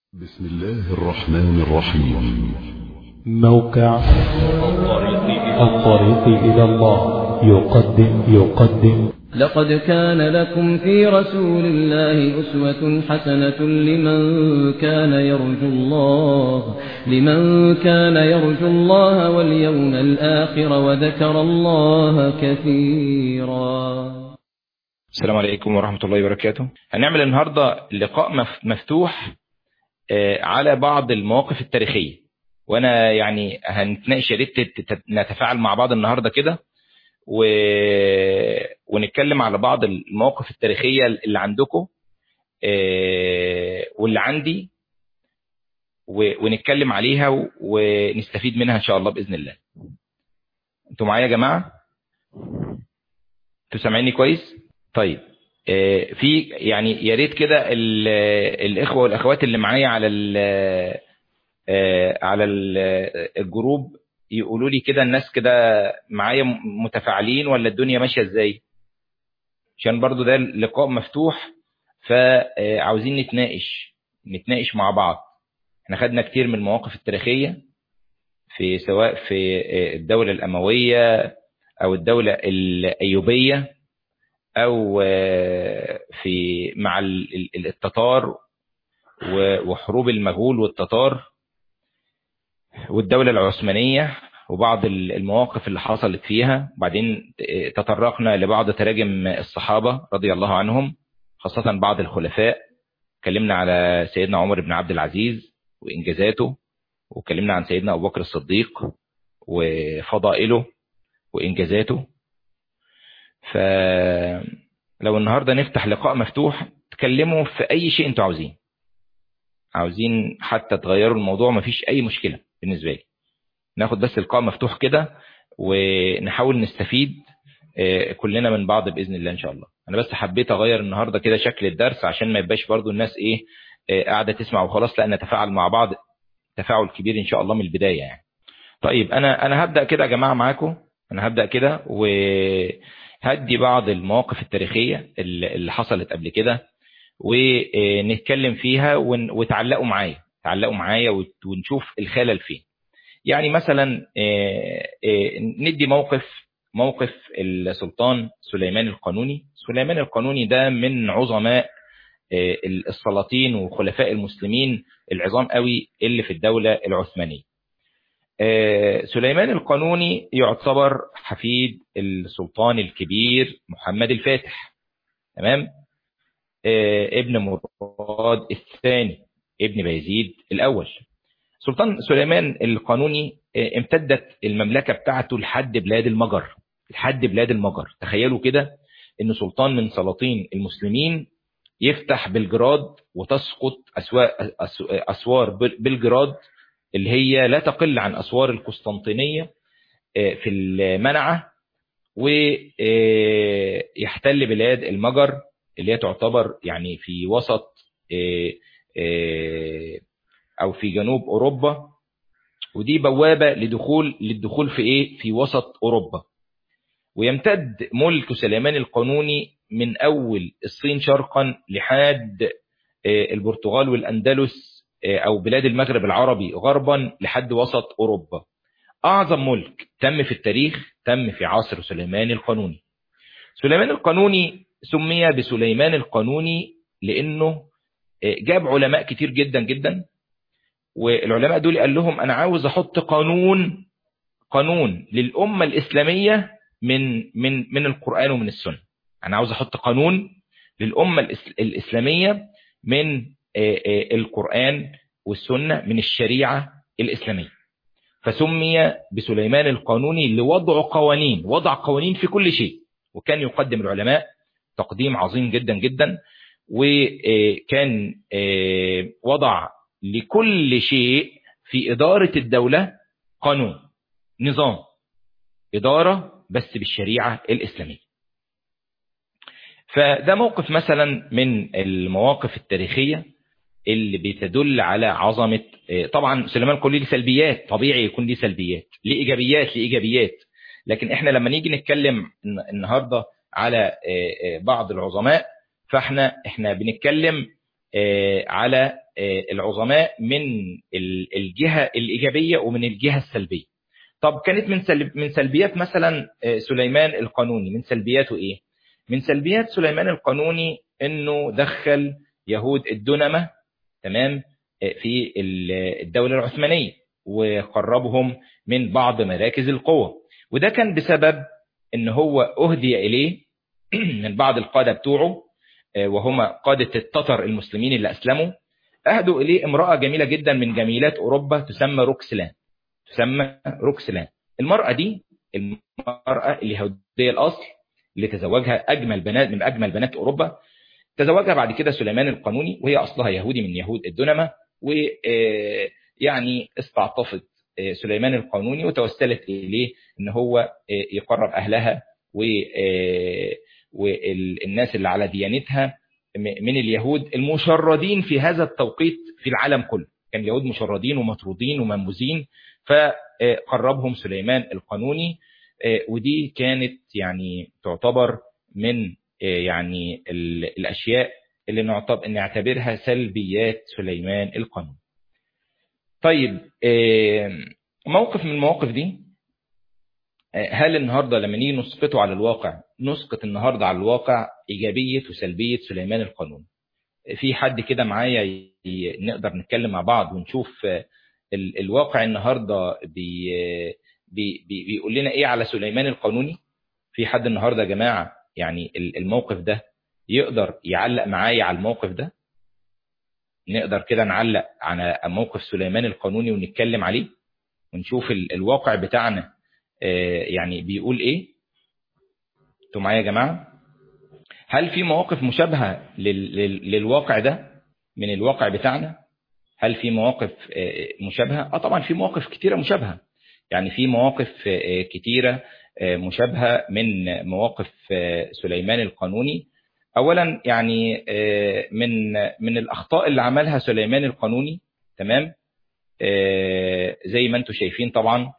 بسم الله الرحمن الرحيم موقع الطريق إلى الله يقدم يقدم لقد كان لكم في رسول الله أسوة حسنة لمن كان يرجو الله لمن كان يرجو الله واليوم الآخر وذكر الله كثيرا السلام عليكم ورحمة الله وبركاته هنعمل النهاردة لقاء مف- مفتوح آه، على بعض المواقف التاريخية وانا يعني هنتناقش يا ريت تت- تت- نتفاعل مع بعض النهارده كده و... ونتكلم على بعض المواقف التاريخية اللي عندكم آه، واللي عندي و... ونتكلم عليها و... ونستفيد منها ان شاء الله بإذن الله انتوا معايا يا جماعة انتوا سامعيني كويس طيب آه، في يعني يا ريت كده ال- الاخوه والاخوات اللي معايا على ال آه، على ال- الجروب يقولوا لي كده الناس كده معايا م- متفاعلين ولا الدنيا ماشيه ازاي عشان برضو ده لقاء مفتوح فعاوزين نتناقش نتناقش مع بعض احنا خدنا كتير من المواقف التاريخيه في سواء في آه، الدوله الامويه او الدوله الايوبيه او آه، في مع ال- ال- التتار و- وحروب المغول والتتار والدولة العثمانية وبعض ال- المواقف اللي حصلت فيها وبعدين آه، تطرقنا لبعض تراجم الصحابة رضي الله عنهم خاصة بعض الخلفاء اتكلمنا على سيدنا عمر بن عبد العزيز وإنجازاته واتكلمنا عن سيدنا أبو بكر الصديق وفضائله وإنجازاته فلو النهارده نفتح لقاء مفتوح تكلموا في اي شيء انتوا عاوزين عاوزين حتى تغيروا الموضوع مفيش اي مشكله بالنسبه لي ناخد بس لقاء مفتوح كده ونحاول نستفيد آه، كلنا من بعض باذن الله ان شاء الله انا بس حبيت اغير النهارده كده شكل الدرس عشان ما يبقاش برضو الناس ايه آه، قاعده تسمع وخلاص لا نتفاعل مع بعض تفاعل كبير ان شاء الله من البدايه يعني طيب انا انا هبدا كده يا جماعه معاكم انا هبدا كده وهدي بعض المواقف التاريخيه اللي اللي حصلت قبل كده ونتكلم فيها ون- وتعلقوا معايا تعلقوا معايا وت- ونشوف الخلل فين يعني مثلا آه، آه، ندي موقف موقف السلطان سليمان القانوني سليمان القانوني ده من عظماء آه، السلاطين وخلفاء المسلمين العظام قوي اللي في الدولة العثمانية آه، سليمان القانوني يعتبر حفيد السلطان الكبير محمد الفاتح تمام آه، ابن مراد الثاني ابن بايزيد الأول سلطان سليمان القانوني آه، امتدت المملكة بتاعته لحد بلاد المجر لحد بلاد المجر تخيلوا كده ان سلطان من سلاطين المسلمين يفتح بلجراد وتسقط أسوا- أس- أسوار بل- بلجراد اللي هي لا تقل عن أسوار القسطنطينية آه، في المنعة ويحتل بلاد المجر اللي هي تعتبر يعني في وسط آه، آه، أو في جنوب أوروبا ودي بوابة لدخول للدخول في إيه في وسط أوروبا ويمتد ملك سليمان القانوني من أول الصين شرقا لحد آه، البرتغال والأندلس آه، أو بلاد المغرب العربي غربا لحد وسط أوروبا أعظم ملك تم في التاريخ تم في عصر سليمان القانوني سليمان القانوني سمي بسليمان القانوني لأنه آه، جاب علماء كتير جدا جدا والعلماء دول قال لهم أنا عاوز أحط قانون قانون للأمة الإسلامية من من من القرآن ومن السنة أنا عاوز أحط قانون للأمة الإس- الإسلامية من آه، آه، القرآن والسنة من الشريعة الإسلامية فسمي بسليمان القانوني لوضع قوانين وضع قوانين في كل شيء وكان يقدم العلماء تقديم عظيم جدا جدا وكان آه، وضع لكل شيء في إدارة الدولة قانون نظام إدارة بس بالشريعة الإسلامية فده موقف مثلا من المواقف التاريخية اللي بتدل على عظمة آه، طبعا سليمان القانوني ليه سلبيات طبيعي يكون ليه سلبيات ليه إيجابيات ليه إيجابيات لكن احنا لما نيجي نتكلم الن- النهاردة على آه، آه، بعض العظماء فاحنا احنا بنتكلم آه، على العظماء من الجهة الإيجابية ومن الجهة السلبية طب كانت من سلب من سلبيات مثلا سليمان القانوني من سلبياته إيه من سلبيات سليمان القانوني إنه دخل يهود الدنمة تمام في الدولة العثمانية وقربهم من بعض مراكز القوة وده كان بسبب ان هو اهدي اليه من بعض القادة بتوعه وهم قادة التتر المسلمين اللي اسلموا اهدوا اليه امرأة جميلة جدا من جميلات اوروبا تسمى روكسلان تسمى روكسلان المرأة دي المرأة اليهودية الاصل اللي تزوجها اجمل بنات من اجمل بنات اوروبا تزوجها بعد كده سليمان القانوني وهي اصلها يهودي من يهود الدنمة ويعني استعطفت سليمان القانوني وتوسلت إليه ان هو يقرب أهلها والناس اللي على ديانتها من اليهود المشردين في هذا التوقيت في العالم كله كان اليهود مشردين ومطرودين ومنبوذين فقربهم سليمان القانوني ودي كانت يعني تعتبر من يعني الأشياء اللي نعتبرها سلبيات سليمان القانوني طيب موقف من المواقف دي هل النهارده لما نيجي نسقطه على الواقع نسقط النهارده على الواقع ايجابيه وسلبيه سليمان القانوني في حد كده معايا نقدر نتكلم مع بعض ونشوف الواقع النهارده بي بي بي بيقول لنا ايه على سليمان القانوني في حد النهارده يا جماعه يعني الموقف ده يقدر يعلق معايا على الموقف ده نقدر كده نعلق على موقف سليمان القانوني ونتكلم عليه ونشوف الواقع بتاعنا يعني بيقول ايه انتوا معايا يا جماعه هل في مواقف مشابهه للواقع ده من الواقع بتاعنا هل في مواقف مشابهه اه طبعا في مواقف كتيره مشابهه يعني في مواقف كتيره مشابهه من مواقف سليمان القانوني اولا يعني من من الاخطاء اللي عملها سليمان القانوني تمام زي ما انتم شايفين طبعا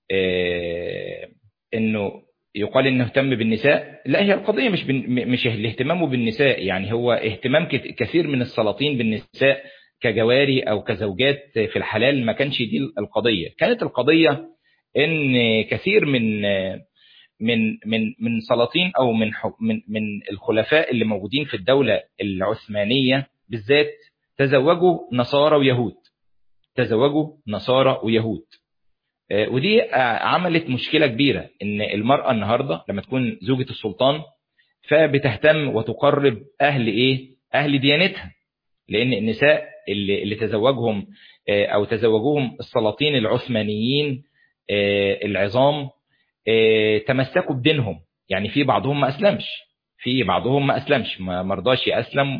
انه يقال انه اهتم بالنساء لا هي القضيه مش مش الاهتمام بالنساء يعني هو اهتمام كثير من السلاطين بالنساء كجواري او كزوجات في الحلال ما كانش دي القضيه كانت القضيه ان كثير من من من من سلاطين او من من من الخلفاء اللي موجودين في الدوله العثمانيه بالذات تزوجوا نصارى ويهود تزوجوا نصارى ويهود ودي عملت مشكله كبيره ان المراه النهارده لما تكون زوجة السلطان فبتهتم وتقرب اهل ايه اهل ديانتها لان النساء اللي, اللي تزوجهم او تزوجوهم السلاطين العثمانيين العظام تمسكوا بدينهم يعني في بعضهم ما اسلمش في بعضهم ما اسلمش ما مرضاش يسلم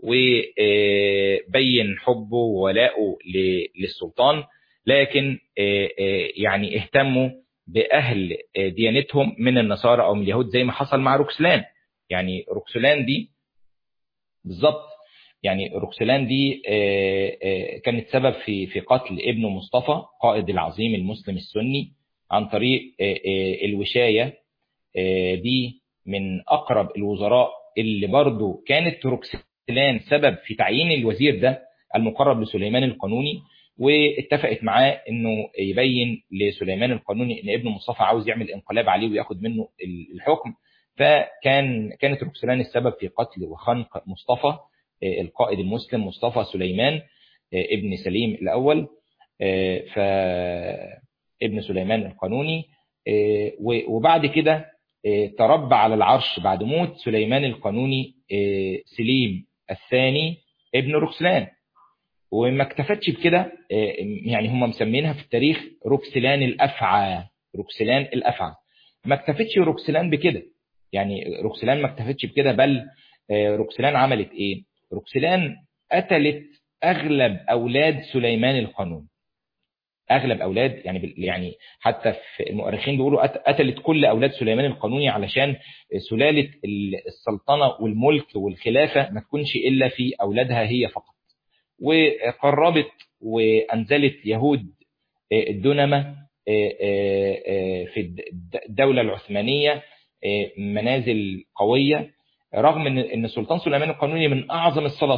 وبين حبه وولاءه للسلطان لكن يعني اهتموا باهل ديانتهم من النصارى او من اليهود زي ما حصل مع روكسلان يعني روكسلان دي بالظبط يعني روكسلان دي كانت سبب في في قتل ابنه مصطفى قائد العظيم المسلم السني عن طريق الوشايه دي من اقرب الوزراء اللي برضه كانت روكسلان سبب في تعيين الوزير ده المقرب لسليمان القانوني واتفقت معاه انه يبين لسليمان القانوني ان ابنه مصطفى عاوز يعمل انقلاب عليه وياخد منه الحكم فكان كانت روكسلان السبب في قتل وخنق مصطفى القائد المسلم مصطفى سليمان ابن سليم الاول ف ابن سليمان القانوني وبعد كده تربى على العرش بعد موت سليمان القانوني سليم الثاني ابن روكسلان وما اكتفتش بكده يعني هم مسمينها في التاريخ روكسلان الافعى روكسلان الافعى ما اكتفتش روكسلان بكده يعني روكسلان ما اكتفتش بكده بل روكسلان عملت ايه روكسلان قتلت اغلب اولاد سليمان القانوني اغلب اولاد يعني يعني حتى في المؤرخين بيقولوا قتلت كل اولاد سليمان القانوني علشان سلاله السلطنه والملك والخلافه ما تكونش الا في اولادها هي فقط وقربت وانزلت يهود الدنمه في الدوله العثمانيه منازل قويه رغم ان السلطان سليمان القانوني من اعظم السلاطين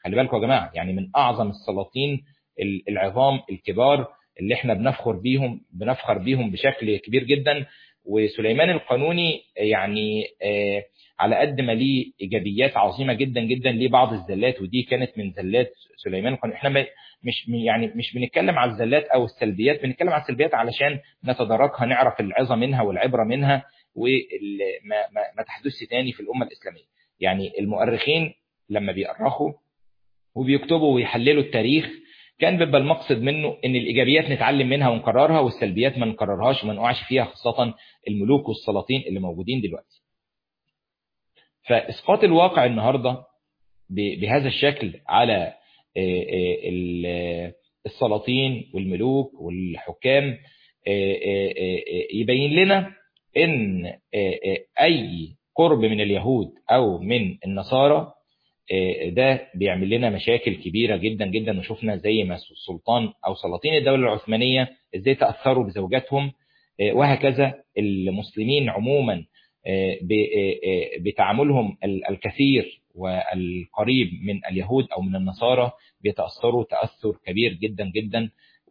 خلي بالكم يا جماعة يعني من أعظم السلاطين العظام الكبار اللي احنا بنفخر بيهم بنفخر بيهم بشكل كبير جدا وسليمان القانوني يعني آه على قد ما ليه ايجابيات عظيمه جدا جدا ليه بعض الزلات ودي كانت من زلات سليمان القانوني احنا مش يعني مش بنتكلم على الزلات او السلبيات بنتكلم على السلبيات علشان نتداركها نعرف العظه منها والعبره منها وما ما, ما تحدثش تاني في الامه الاسلاميه يعني المؤرخين لما بيأرخوا وبيكتبوا ويحللوا التاريخ كان بيبقى المقصد منه ان الايجابيات نتعلم منها ونكررها والسلبيات ما نكررهاش وما نقعش فيها خاصه الملوك والسلاطين اللي موجودين دلوقتي. فاسقاط الواقع النهارده بهذا الشكل على السلاطين والملوك والحكام يبين لنا ان اي قرب من اليهود او من النصارى ده بيعمل لنا مشاكل كبيره جدا جدا وشفنا زي ما السلطان او سلاطين الدوله العثمانيه ازاي تاثروا بزوجاتهم وهكذا المسلمين عموما بتعاملهم الكثير والقريب من اليهود او من النصارى بيتاثروا تاثر كبير جدا جدا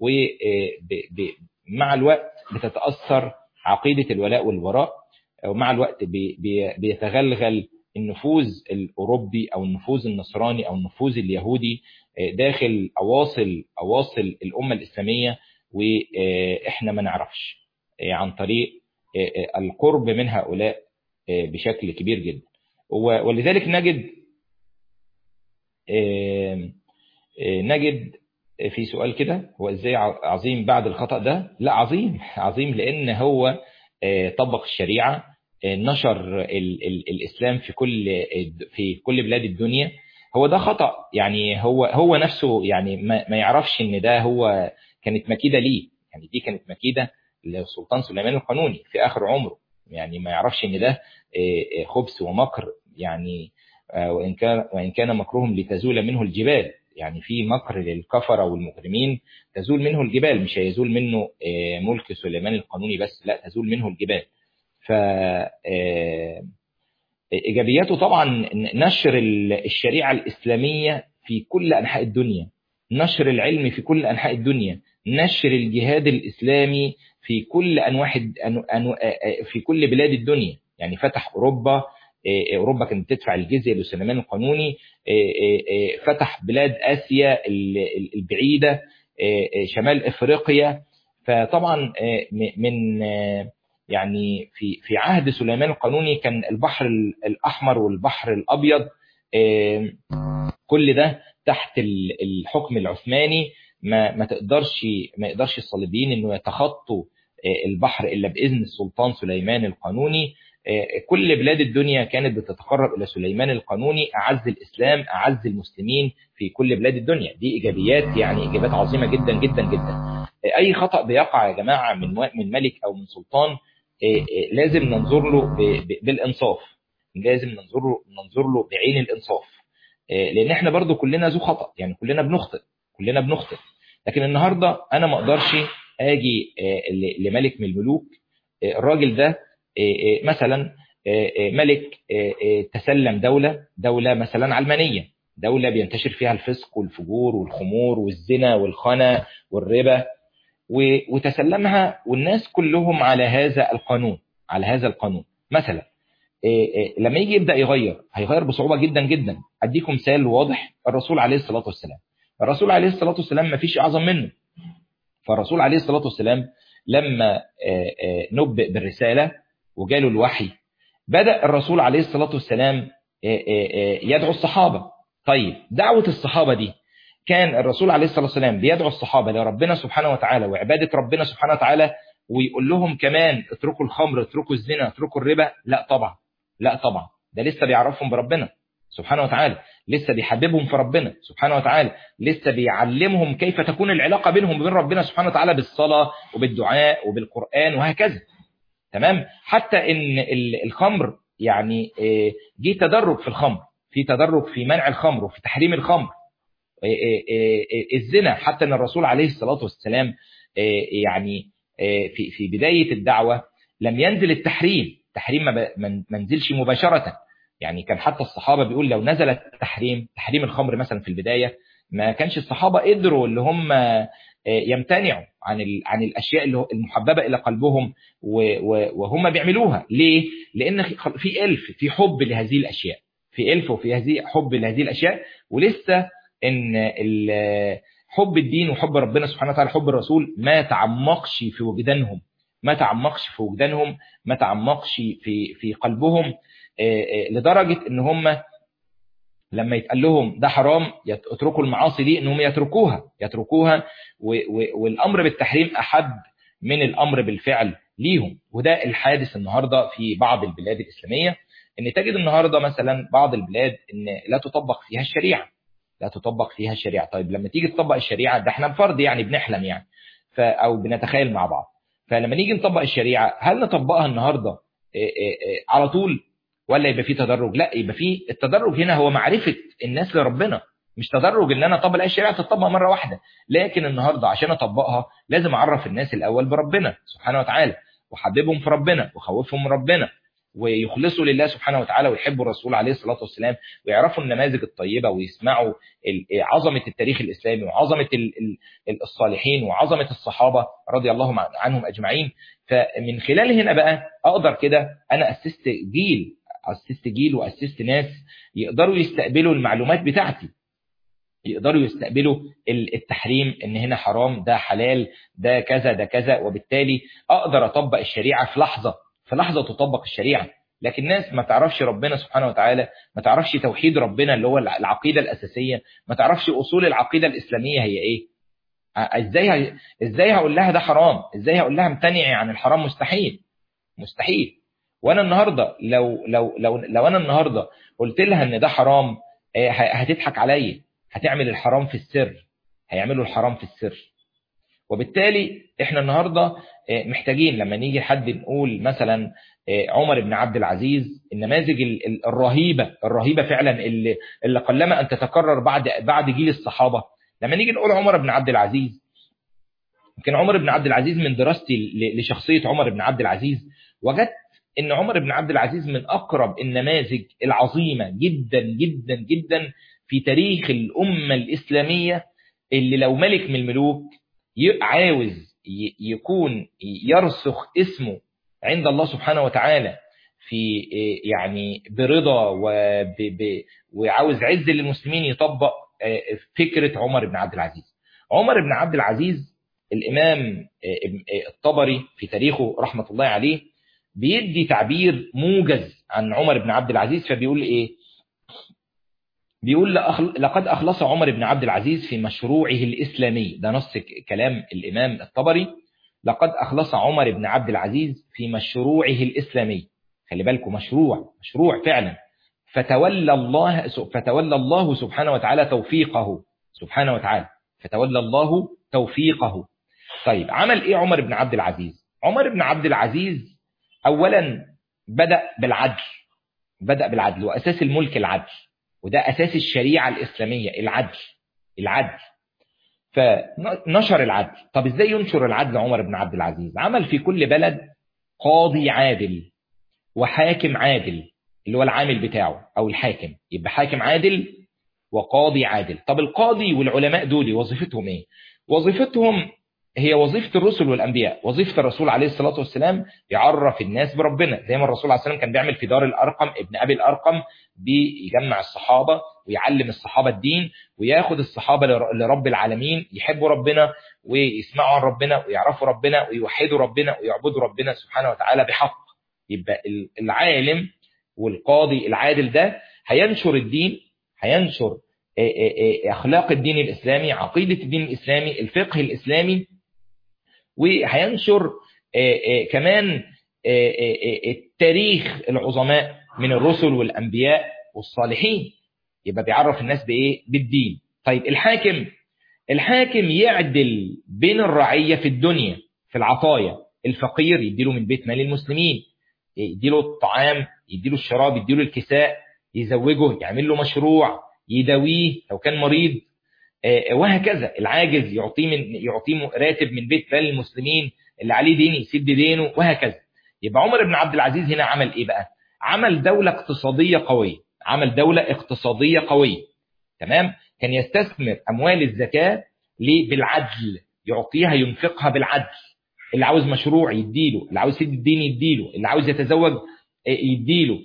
ومع الوقت بتتاثر عقيده الولاء والبراء ومع الوقت بيتغلغل النفوذ الأوروبي أو النفوذ النصراني أو النفوذ اليهودي داخل أواصل أواصل الأمة الإسلامية وإحنا ما نعرفش عن طريق القرب من هؤلاء بشكل كبير جدا ولذلك نجد نجد في سؤال كده هو ازاي عظيم بعد الخطأ ده لا عظيم عظيم لأن هو طبق الشريعة نشر ال ال الاسلام في كل في كل بلاد الدنيا هو ده خطا يعني هو هو نفسه يعني ما, ما يعرفش ان ده هو كانت مكيده ليه يعني دي كانت مكيده للسلطان سليمان القانوني في اخر عمره يعني ما يعرفش ان ده خبث ومكر يعني وان كان وان كان مكرهم لتزول منه الجبال يعني في مكر للكفره والمجرمين تزول منه الجبال مش هيزول منه ملك سليمان القانوني بس لا تزول منه الجبال ف ايجابياته طبعا نشر الشريعه الاسلاميه في كل انحاء الدنيا نشر العلم في كل انحاء الدنيا نشر الجهاد الاسلامي في كل انواع في كل بلاد الدنيا يعني فتح اوروبا اوروبا كانت بتدفع الجزيه لسليمان القانوني فتح بلاد اسيا البعيده شمال افريقيا فطبعا من يعني في في عهد سليمان القانوني كان البحر الاحمر والبحر الابيض كل ده تحت الحكم العثماني ما ما تقدرش ما يقدرش الصليبيين انه يتخطوا البحر الا باذن السلطان سليمان القانوني كل بلاد الدنيا كانت بتتقرب الى سليمان القانوني اعز الاسلام اعز المسلمين في كل بلاد الدنيا دي ايجابيات يعني ايجابيات عظيمه جدا جدا جدا اي خطا بيقع يا جماعه من من ملك او من سلطان لازم ننظر له بالانصاف لازم ننظر له ننظر له بعين الانصاف لان احنا برضو كلنا ذو خطا يعني كلنا بنخطئ كلنا بنخطئ لكن النهارده انا ما اقدرش اجي لملك من الملوك الراجل ده مثلا ملك تسلم دوله دوله مثلا علمانيه دوله بينتشر فيها الفسق والفجور والخمور والزنا والخنا والربا وتسلمها والناس كلهم على هذا القانون على هذا القانون مثلا لما يجي يبدا يغير هيغير بصعوبه جدا جدا اديكم مثال واضح الرسول عليه الصلاه والسلام الرسول عليه الصلاه والسلام ما فيش اعظم منه فالرسول عليه الصلاه والسلام لما نبئ بالرساله وجاله الوحي بدا الرسول عليه الصلاه والسلام يدعو الصحابه طيب دعوه الصحابه دي كان الرسول عليه الصلاه والسلام بيدعو الصحابه لربنا سبحانه وتعالى وعباده ربنا سبحانه وتعالى ويقول لهم كمان اتركوا الخمر اتركوا الزنا اتركوا الربا لا طبعا لا طبعا ده لسه بيعرفهم بربنا سبحانه وتعالى لسه بيحببهم في ربنا سبحانه وتعالى لسه بيعلمهم كيف تكون العلاقه بينهم وبين ربنا سبحانه وتعالى بالصلاه وبالدعاء وبالقران وهكذا تمام حتى ان الخمر يعني جه تدرج في الخمر في تدرج في منع الخمر وفي تحريم الخمر الزنا حتى ان الرسول عليه الصلاه والسلام يعني في في بدايه الدعوه لم ينزل التحريم التحريم ما نزلش مباشره يعني كان حتى الصحابة بيقول لو نزل التحريم تحريم الخمر مثلا في البداية ما كانش الصحابة قدروا اللي هم يمتنعوا عن عن الاشياء اللي المحببه الى قلبهم وهم بيعملوها ليه لان في الف في حب لهذه الاشياء في الف وفي هذه حب لهذه الاشياء ولسه ان حب الدين وحب ربنا سبحانه وتعالى حب الرسول ما تعمقش في وجدانهم ما تعمقش في وجدانهم ما تعمقش في في قلبهم لدرجه ان هم لما يتقال لهم ده حرام يتركوا المعاصي دي انهم يتركوها يتركوها والامر بالتحريم احب من الامر بالفعل ليهم وده الحادث النهارده في بعض البلاد الاسلاميه ان تجد النهارده مثلا بعض البلاد ان لا تطبق فيها الشريعه لا تطبق فيها الشريعه طيب لما تيجي تطبق الشريعه ده احنا بفرض يعني بنحلم يعني او بنتخيل مع بعض فلما نيجي نطبق الشريعه هل نطبقها النهارده على طول ولا يبقى في تدرج لا يبقى في التدرج هنا هو معرفة الناس لربنا مش تدرج ان انا اطبق الشريعه تطبق مره واحده لكن النهارده عشان اطبقها لازم اعرف الناس الاول بربنا سبحانه وتعالى وحببهم في ربنا وخوفهم من ربنا ويخلصوا لله سبحانه وتعالى ويحبوا الرسول عليه الصلاه والسلام ويعرفوا النماذج الطيبه ويسمعوا عظمه التاريخ الاسلامي وعظمه الصالحين وعظمه الصحابه رضي الله عنهم اجمعين فمن خلال هنا بقى اقدر كده انا اسست جيل اسست جيل واسست ناس يقدروا يستقبلوا المعلومات بتاعتي يقدروا يستقبلوا التحريم ان هنا حرام ده حلال ده كذا ده كذا وبالتالي اقدر اطبق الشريعه في لحظه في لحظه تطبق الشريعه لكن الناس ما تعرفش ربنا سبحانه وتعالى ما تعرفش توحيد ربنا اللي هو العقيده الاساسيه ما تعرفش اصول العقيده الاسلاميه هي ايه ازاي ازاي هقول لها ده حرام ازاي هقول لها امتنعي عن الحرام مستحيل مستحيل وانا النهارده لو لو لو لو انا النهارده قلت لها ان ده حرام هتضحك عليا هتعمل الحرام في السر هيعملوا الحرام في السر وبالتالي احنا النهارده محتاجين لما نيجي حد نقول مثلا عمر بن عبد العزيز النماذج الرهيبه الرهيبه فعلا اللي اللي قلما ان تتكرر بعد بعد جيل الصحابه لما نيجي نقول عمر بن عبد العزيز يمكن عمر بن عبد العزيز من دراستي لشخصيه عمر بن عبد العزيز وجدت ان عمر بن عبد العزيز من اقرب النماذج العظيمه جدا جدا جدا في تاريخ الامه الاسلاميه اللي لو ملك من الملوك عاوز يكون يرسخ اسمه عند الله سبحانه وتعالى في يعني برضا وعاوز عز للمسلمين يطبق فكره عمر بن عبد العزيز عمر بن عبد العزيز الامام الطبري في تاريخه رحمه الله عليه بيدي تعبير موجز عن عمر بن عبد العزيز فبيقول ايه بيقول لقد أخلص عمر بن عبد العزيز في مشروعه الإسلامي ده نص كلام الإمام الطبري لقد أخلص عمر بن عبد العزيز في مشروعه الإسلامي خلي بالكم مشروع مشروع فعلا فتولى الله فتولى الله سبحانه وتعالى توفيقه سبحانه وتعالى فتولى الله توفيقه طيب عمل ايه عمر بن عبد العزيز عمر بن عبد العزيز اولا بدأ بالعدل بدأ بالعدل واساس الملك العدل وده اساس الشريعه الاسلاميه العدل العدل فنشر العدل طب ازاي ينشر العدل عمر بن عبد العزيز عمل في كل بلد قاضي عادل وحاكم عادل اللي هو العامل بتاعه او الحاكم يبقى حاكم عادل وقاضي عادل طب القاضي والعلماء دول وظيفتهم ايه وظيفتهم هي وظيفة الرسل والأنبياء وظيفة الرسول عليه الصلاة والسلام يعرف الناس بربنا زي ما الرسول عليه الصلاة والسلام كان بيعمل في دار الأرقم ابن أبي الأرقم بيجمع الصحابة ويعلم الصحابة الدين وياخد الصحابة لرب العالمين يحبوا ربنا ويسمعوا عن ربنا ويعرفوا ربنا ويوحدوا ربنا ويعبدوا ربنا سبحانه وتعالى بحق يبقى العالم والقاضي العادل ده هينشر الدين هينشر أخلاق الدين الإسلامي عقيدة الدين الإسلامي الفقه الإسلامي وهينشر كمان التاريخ العظماء من الرسل والأنبياء والصالحين يبقى بيعرف الناس بإيه بالدين طيب الحاكم الحاكم يعدل بين الرعية في الدنيا في العطايا الفقير يديله من بيت مال المسلمين يديله الطعام يديله الشراب يديله الكساء يزوجه يعمل له مشروع يداويه لو كان مريض وهكذا العاجز يعطيه من يعطيه راتب من بيت مال المسلمين اللي عليه دين يسد دينه وهكذا يبقى عمر بن عبد العزيز هنا عمل ايه بقى عمل دولة اقتصادية قوية عمل دولة اقتصادية قوية تمام كان يستثمر أموال الزكاة ليه بالعدل يعطيها ينفقها بالعدل اللي عاوز مشروع يديله اللي عاوز يدي الدين يديله اللي عاوز يتزوج يديله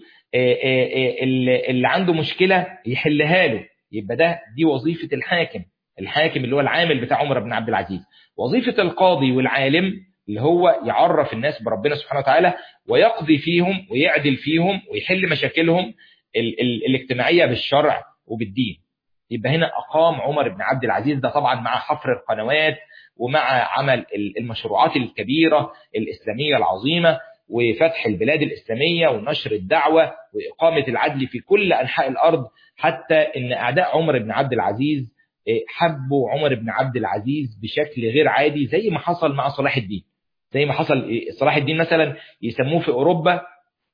اللي عنده مشكلة يحلها له يبقى ده دي وظيفة الحاكم الحاكم اللي هو العامل بتاع عمر بن عبد العزيز وظيفة القاضي والعالم اللي هو يعرف الناس بربنا سبحانه وتعالى ويقضي فيهم ويعدل فيهم ويحل مشاكلهم ال ال الاجتماعية بالشرع وبالدين يبقى هنا أقام عمر بن عبد العزيز ده طبعا مع حفر القنوات ومع عمل المشروعات الكبيرة الإسلامية العظيمة وفتح البلاد الإسلامية ونشر الدعوة وإقامة العدل في كل أنحاء الأرض حتى إن أعداء عمر بن عبد العزيز حبوا عمر بن عبد العزيز بشكل غير عادي زي ما حصل مع صلاح الدين زي ما حصل صلاح الدين مثلا يسموه في أوروبا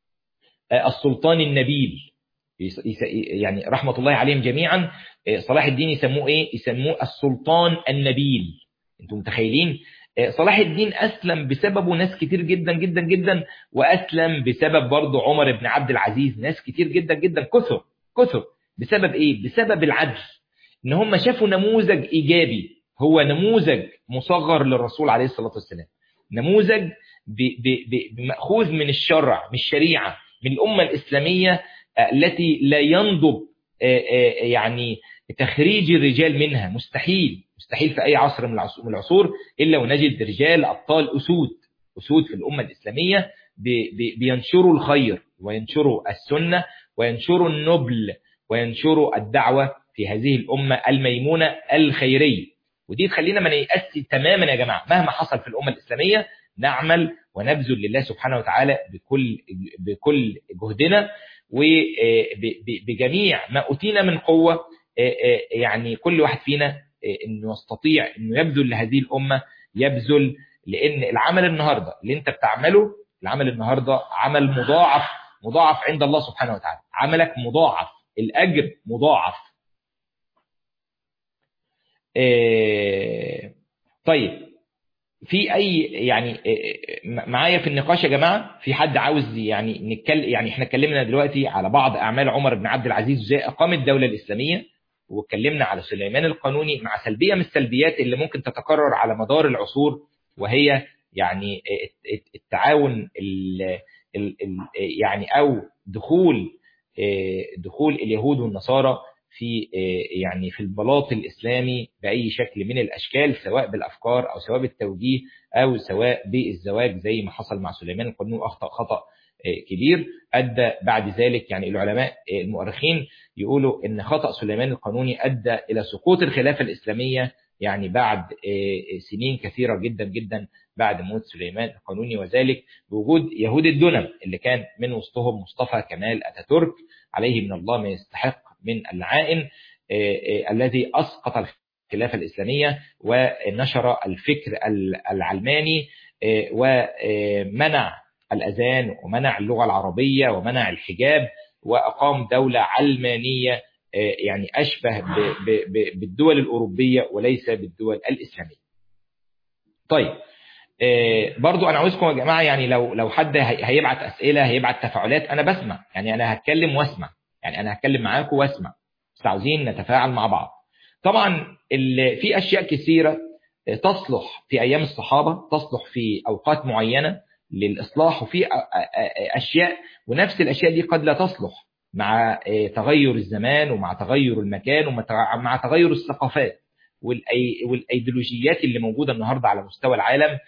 السلطان النبيل يعني رحمة الله عليهم جميعا صلاح الدين يسموه ايه يسموه السلطان النبيل انتم متخيلين صلاح الدين أسلم بسببه ناس كتير جدا جدا جدا وأسلم بسبب برضه عمر بن عبد العزيز ناس كتير جدا جدا كثر كثر بسبب إيه؟ بسبب العدل إن هم شافوا نموذج إيجابي هو نموذج مصغر للرسول عليه الصلاة والسلام نموذج مأخوذ من الشرع من الشريعة من الأمة الإسلامية التي لا ينضب يعني تخريج الرجال منها مستحيل مستحيل في أي عصر من العصور إلا ونجد رجال أبطال أسود أسود في الأمة الإسلامية بينشروا الخير وينشروا السنة وينشروا النبل وينشروا الدعوة في هذه الأمة الميمونة الخيرية ودي تخلينا ما نيأس تماما يا جماعة مهما حصل في الأمة الإسلامية نعمل ونبذل لله سبحانه وتعالى بكل بكل جهدنا وبجميع ما أوتينا من قوة يعني كل واحد فينا انه يستطيع انه يبذل لهذه الامه يبذل لان العمل النهارده اللي انت بتعمله العمل النهارده عمل مضاعف مضاعف عند الله سبحانه وتعالى عملك مضاعف الاجر مضاعف طيب في اي يعني معايا في النقاش يا جماعه في حد عاوز يعني نتكلم يعني احنا اتكلمنا دلوقتي على بعض اعمال عمر بن عبد العزيز وازاي اقام الدوله الاسلاميه واتكلمنا على سليمان القانوني مع سلبيه من السلبيات اللي ممكن تتكرر على مدار العصور وهي يعني التعاون ال ال يعني او دخول دخول اليهود والنصارى في يعني في البلاط الاسلامي باي شكل من الاشكال سواء بالافكار او سواء بالتوجيه او سواء بالزواج زي ما حصل مع سليمان القانوني اخطا خطا كبير ادى بعد ذلك يعني العلماء المؤرخين يقولوا ان خطا سليمان القانوني ادى الى سقوط الخلافه الاسلاميه يعني بعد سنين كثيره جدا جدا بعد موت سليمان القانوني وذلك بوجود يهود الدنم اللي كان من وسطهم مصطفى كمال اتاتورك عليه من الله ما يستحق من اللعائن الذي اسقط الخلافه الاسلاميه ونشر الفكر العلماني ومنع الأذان ومنع اللغة العربية ومنع الحجاب وأقام دولة علمانية يعني أشبه بالدول الأوروبية وليس بالدول الإسلامية طيب برضو أنا عاوزكم يا جماعة يعني لو لو حد هيبعت أسئلة هيبعت تفاعلات أنا بسمع يعني أنا هتكلم واسمع يعني أنا هتكلم معاكم واسمع بس عاوزين نتفاعل مع بعض طبعا في أشياء كثيرة تصلح في أيام الصحابة تصلح في أوقات معينة للإصلاح وفي أشياء ونفس الأشياء دي قد لا تصلح مع تغير الزمان ومع تغير المكان ومع تغير الثقافات والأيديولوجيات اللي موجودة النهاردة على مستوى العالم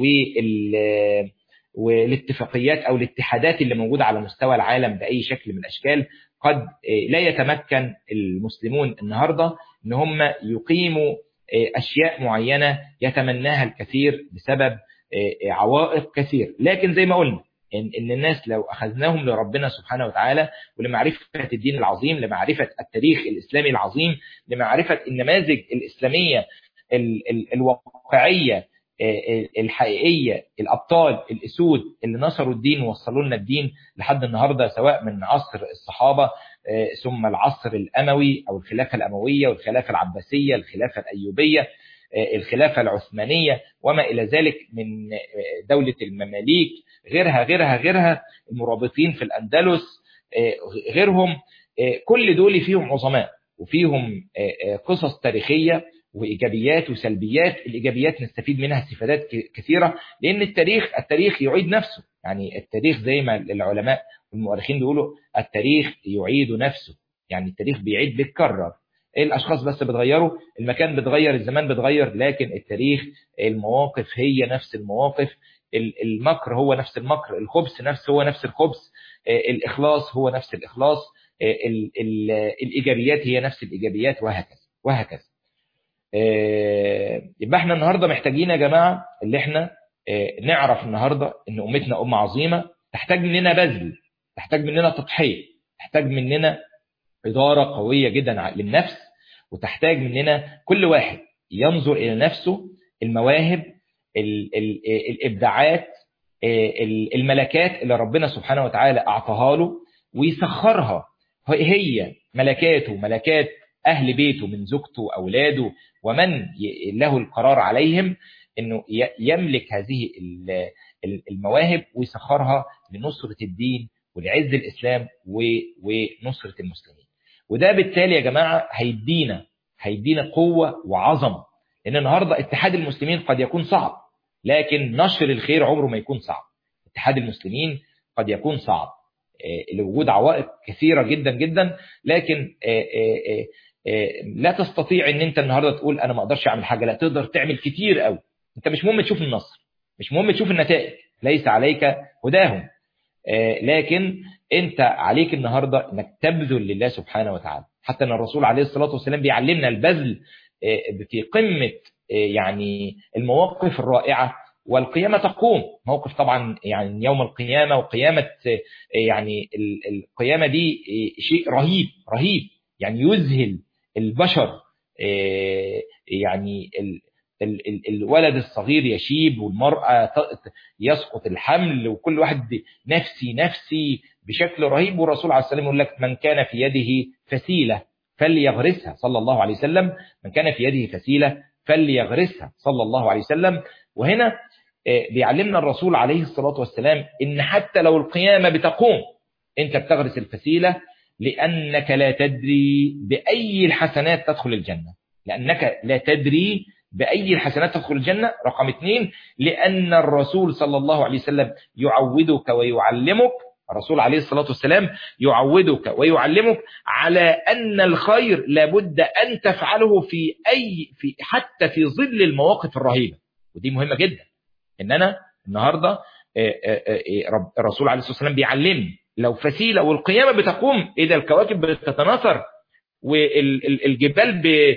والاتفاقيات أو الاتحادات اللي موجودة على مستوى العالم بأي شكل من الأشكال قد لا يتمكن المسلمون النهاردة ان هم يقيموا أشياء معينة يتمناها الكثير بسبب عوائق كثير لكن زي ما قلنا إن, إن الناس لو أخذناهم لربنا سبحانه وتعالى ولمعرفة الدين العظيم لمعرفة التاريخ الإسلامي العظيم لمعرفة النماذج الإسلامية ال ال الواقعية الحقيقية الأبطال الأسود اللي نصروا الدين ووصلوا لنا الدين لحد النهاردة سواء من عصر الصحابة ثم العصر الأموي أو الخلافة الأموية والخلافة العباسية الخلافة الأيوبية الخلافة العثمانية وما إلى ذلك من دولة المماليك غيرها غيرها غيرها المرابطين في الأندلس غيرهم كل دول فيهم عظماء وفيهم قصص تاريخية وإيجابيات وسلبيات الإيجابيات نستفيد منها استفادات كثيرة لأن التاريخ التاريخ يعيد نفسه يعني التاريخ زي ما العلماء والمؤرخين بيقولوا التاريخ يعيد نفسه يعني التاريخ بيعيد بيتكرر الأشخاص بس بتغيروا المكان بتغير الزمان بتغير لكن التاريخ المواقف هي نفس المواقف المكر هو نفس المكر الخبث نفس هو نفس الخبث الإخلاص هو نفس الإخلاص الإيجابيات هي نفس الإيجابيات وهكذا وهكذا يبقى احنا النهاردة محتاجين يا جماعة اللي احنا نعرف النهاردة ان أمتنا أمة عظيمة تحتاج مننا بذل تحتاج مننا تضحية تحتاج مننا إدارة قوية جدا للنفس وتحتاج مننا كل واحد ينظر إلى نفسه المواهب ال ال الإبداعات الملكات اللي ربنا سبحانه وتعالى أعطاها له ويسخرها هي ملكاته ملكات أهل بيته من زوجته وأولاده ومن له القرار عليهم أنه يملك هذه المواهب ويسخرها لنصرة الدين ولعز الإسلام ونصرة المسلمين وده بالتالي يا جماعة هيدينا هيدينا قوة وعظمة لأن النهاردة اتحاد المسلمين قد يكون صعب لكن نشر الخير عمره ما يكون صعب اتحاد المسلمين قد يكون صعب لوجود عوائق كثيرة جدا جدا لكن لا تستطيع ان انت النهاردة تقول انا ما اقدرش اعمل حاجة لا تقدر تعمل كتير قوي انت مش مهم تشوف النصر مش مهم تشوف النتائج ليس عليك هداهم لكن انت عليك النهاردة انك تبذل لله سبحانه وتعالى حتى ان الرسول عليه الصلاة والسلام بيعلمنا البذل في قمة يعني المواقف الرائعة والقيامة تقوم موقف طبعا يعني يوم القيامة وقيامة يعني القيامة دي شيء رهيب رهيب يعني يذهل البشر يعني الولد الصغير يشيب والمرأة يسقط الحمل وكل واحد نفسي نفسي بشكل رهيب والرسول عليه السلام يقول لك من كان في يده فسيلة فليغرسها صلى الله عليه وسلم من كان في يده فسيلة فليغرسها صلى الله عليه وسلم وهنا بيعلمنا الرسول عليه الصلاة والسلام إن حتى لو القيامة بتقوم أنت بتغرس الفسيلة لأنك لا تدري بأي الحسنات تدخل الجنة لأنك لا تدري بأي الحسنات تدخل الجنة رقم اثنين لأن الرسول صلى الله عليه وسلم يعودك ويعلمك الرسول عليه الصلاة والسلام يعودك ويعلمك على أن الخير لابد أن تفعله في أي في حتى في ظل المواقف الرهيبة ودي مهمة جدا إن أنا النهاردة الرسول عليه الصلاة والسلام بيعلمني لو فسيلة والقيامة بتقوم إذا الكواكب بتتناثر والجبال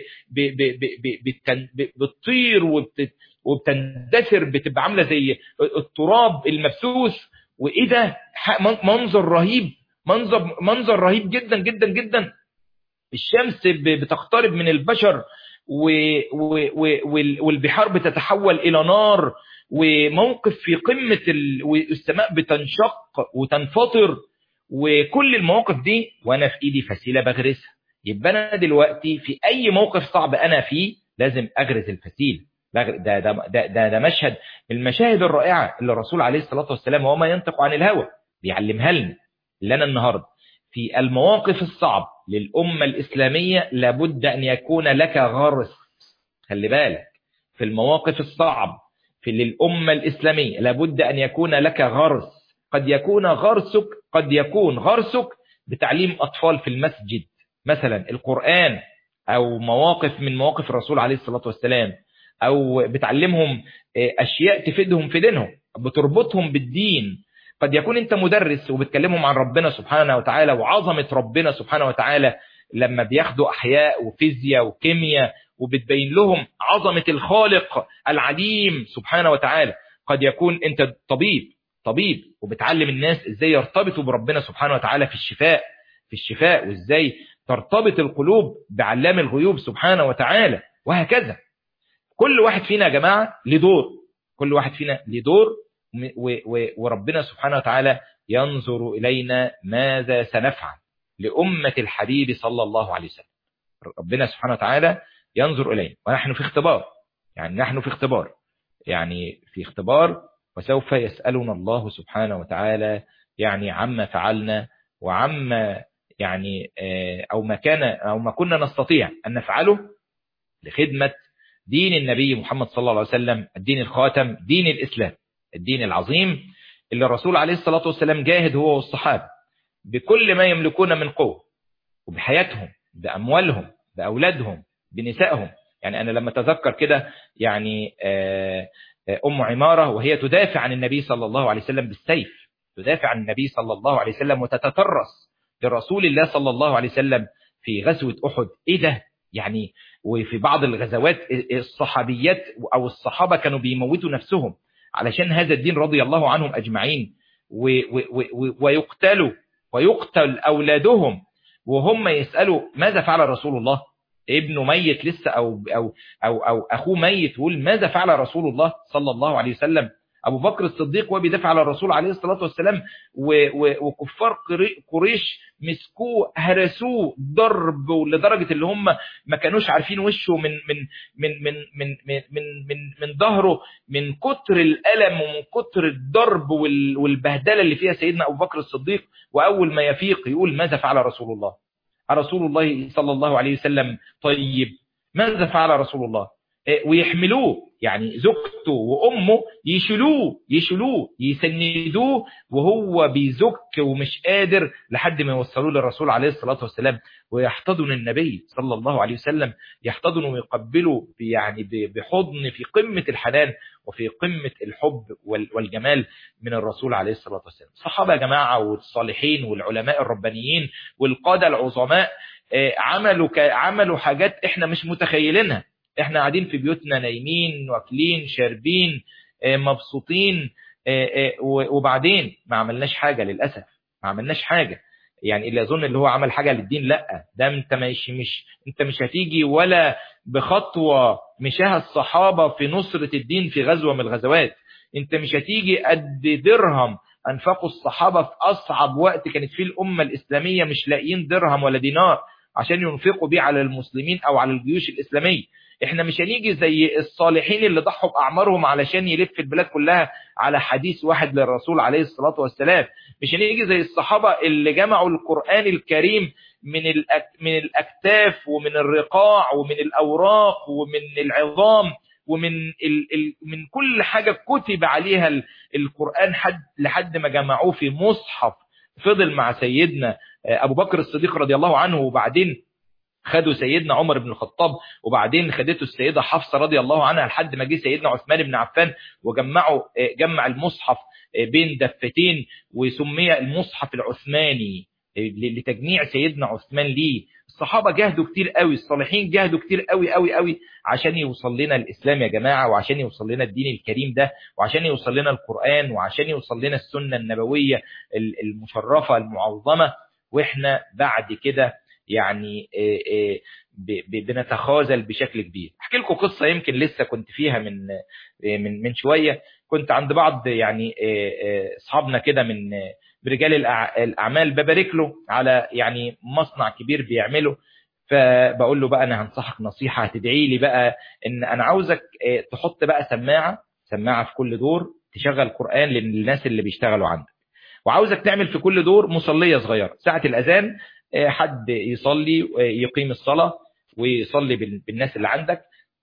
بتطير وبتندثر بتبقى عاملة زي التراب المبثوث وايه ده منظر رهيب منظر منظر رهيب جدا جدا جدا الشمس بتقترب من البشر والبحار بتتحول الى نار وموقف في قمة والسماء بتنشق وتنفطر وكل المواقف دي وانا في ايدي فسيلة بغرسها يبقى انا دلوقتي في اي موقف صعب انا فيه لازم اغرس الفسيله ده ده ده ده, ده مشهد من المشاهد الرائعه اللي الرسول عليه الصلاه والسلام وهو ما ينطق عن الهوى بيعلمها لنا لنا النهارده في المواقف الصعب للامه الاسلاميه لابد ان يكون لك غرس خلي بالك في المواقف الصعب في للامه الاسلاميه لابد ان يكون لك غرس قد يكون غرسك قد يكون غرسك بتعليم اطفال في المسجد مثلا القران او مواقف من مواقف الرسول عليه الصلاه والسلام او بتعلمهم اشياء تفيدهم في دينهم بتربطهم بالدين قد يكون انت مدرس وبتكلمهم عن ربنا سبحانه وتعالى وعظمه ربنا سبحانه وتعالى لما بياخدوا احياء وفيزياء وكيمياء وبتبين لهم عظمه الخالق العليم سبحانه وتعالى قد يكون انت طبيب طبيب وبتعلم الناس ازاي يرتبطوا بربنا سبحانه وتعالى في الشفاء في الشفاء وازاي ترتبط القلوب بعلام الغيوب سبحانه وتعالى وهكذا كل واحد فينا يا جماعة لدور كل واحد فينا لدور وربنا سبحانه وتعالى ينظر إلينا ماذا سنفعل لأمة الحبيب صلى الله عليه وسلم ربنا سبحانه وتعالى ينظر إلينا ونحن في اختبار يعني نحن في اختبار يعني في اختبار وسوف يسألنا الله سبحانه وتعالى يعني عما فعلنا وعما يعني أو ما كان أو ما كنا نستطيع أن نفعله لخدمة دين النبي محمد صلى الله عليه وسلم الدين الخاتم دين الإسلام الدين العظيم اللي الرسول عليه الصلاة والسلام جاهد هو والصحابة بكل ما يملكون من قوة وبحياتهم بأموالهم بأولادهم بنسائهم يعني أنا لما تذكر كده يعني أم عمارة وهي تدافع عن النبي صلى الله عليه وسلم بالسيف تدافع عن النبي صلى الله عليه وسلم وتتترس لرسول الله صلى الله عليه وسلم في غزوة أحد إيه ده يعني وفي بعض الغزوات الصحابيات أو الصحابة كانوا بيموتوا نفسهم علشان هذا الدين رضي الله عنهم أجمعين ويقتلوا ويقتل أولادهم وهم يسألوا ماذا فعل رسول الله ابنه ميت لسه أو, أو, أو, أو أخوه ميت يقول ماذا فعل رسول الله صلى الله عليه وسلم أبو بكر الصديق وهو بيدافع على الرسول عليه الصلاة والسلام وكفار قريش مسكوه هرسوه ضرب لدرجة اللي هم ما كانوش عارفين وشه من من من من من من من, من, من ظهره من كتر الألم ومن كتر الضرب والبهدلة اللي فيها سيدنا أبو بكر الصديق وأول ما يفيق يقول ماذا فعل رسول الله رسول الله صلى الله عليه وسلم طيب ماذا فعل رسول الله ويحملوه يعني زوجته وامه يشيلوه يشيلوه يسندوه وهو بيزك ومش قادر لحد ما يوصلوه للرسول عليه الصلاه والسلام ويحتضن النبي صلى الله عليه وسلم يحتضن ويقبله يعني بحضن في قمه الحنان وفي قمه الحب والجمال من الرسول عليه الصلاه والسلام الصحابه يا جماعه والصالحين والعلماء الربانيين والقاده العظماء عملوا عملوا حاجات احنا مش متخيلينها احنا قاعدين في بيوتنا نايمين واكلين شاربين مبسوطين وبعدين ما عملناش حاجة للأسف ما عملناش حاجة يعني اللي أظن اللي هو عمل حاجة للدين لا ده انت مش, مش انت مش هتيجي ولا بخطوة مشاها الصحابة في نصرة الدين في غزوة من الغزوات انت مش هتيجي قد درهم أنفقوا الصحابة في أصعب وقت كانت فيه الأمة الإسلامية مش لاقيين درهم ولا دينار عشان ينفقوا بيه على المسلمين أو على الجيوش الإسلامية احنا مش هنيجي زي الصالحين اللي ضحوا بأعمارهم علشان يلف البلاد كلها على حديث واحد للرسول عليه الصلاة والسلام مش هنيجي زي الصحابة اللي جمعوا القرآن الكريم من الأك من الأكتاف ومن الرقاع ومن الأوراق ومن العظام ومن ال ال من كل حاجة كتب عليها القرآن حد لحد ما جمعوه في مصحف فضل مع سيدنا أبو بكر الصديق رضي الله عنه وبعدين خدوا سيدنا عمر بن الخطاب وبعدين خدته السيدة حفصة رضي الله عنها لحد ما جه سيدنا عثمان بن عفان وجمعوا جمع المصحف بين دفتين وسمي المصحف العثماني لتجميع سيدنا عثمان ليه الصحابة جاهدوا كتير قوي الصالحين جاهدوا كتير قوي قوي قوي عشان يوصل لنا الإسلام يا جماعة وعشان يوصل لنا الدين الكريم ده وعشان يوصل لنا القرآن وعشان يوصل لنا السنة النبوية المشرفة المعظمة وإحنا بعد كده يعني بنتخاذل بشكل كبير احكي لكم قصة يمكن لسه كنت فيها من من من شوية كنت عند بعض يعني اصحابنا كده من رجال الاعمال ببارك له على يعني مصنع كبير بيعمله فبقول له بقى انا هنصحك نصيحة هتدعي لي بقى ان انا عاوزك تحط بقى سماعة سماعة في كل دور تشغل قرآن للناس اللي بيشتغلوا عندك وعاوزك تعمل في كل دور مصلية صغيرة ساعة الأذان حد يصلي يقيم الصلاة ويصلي بالناس اللي عندك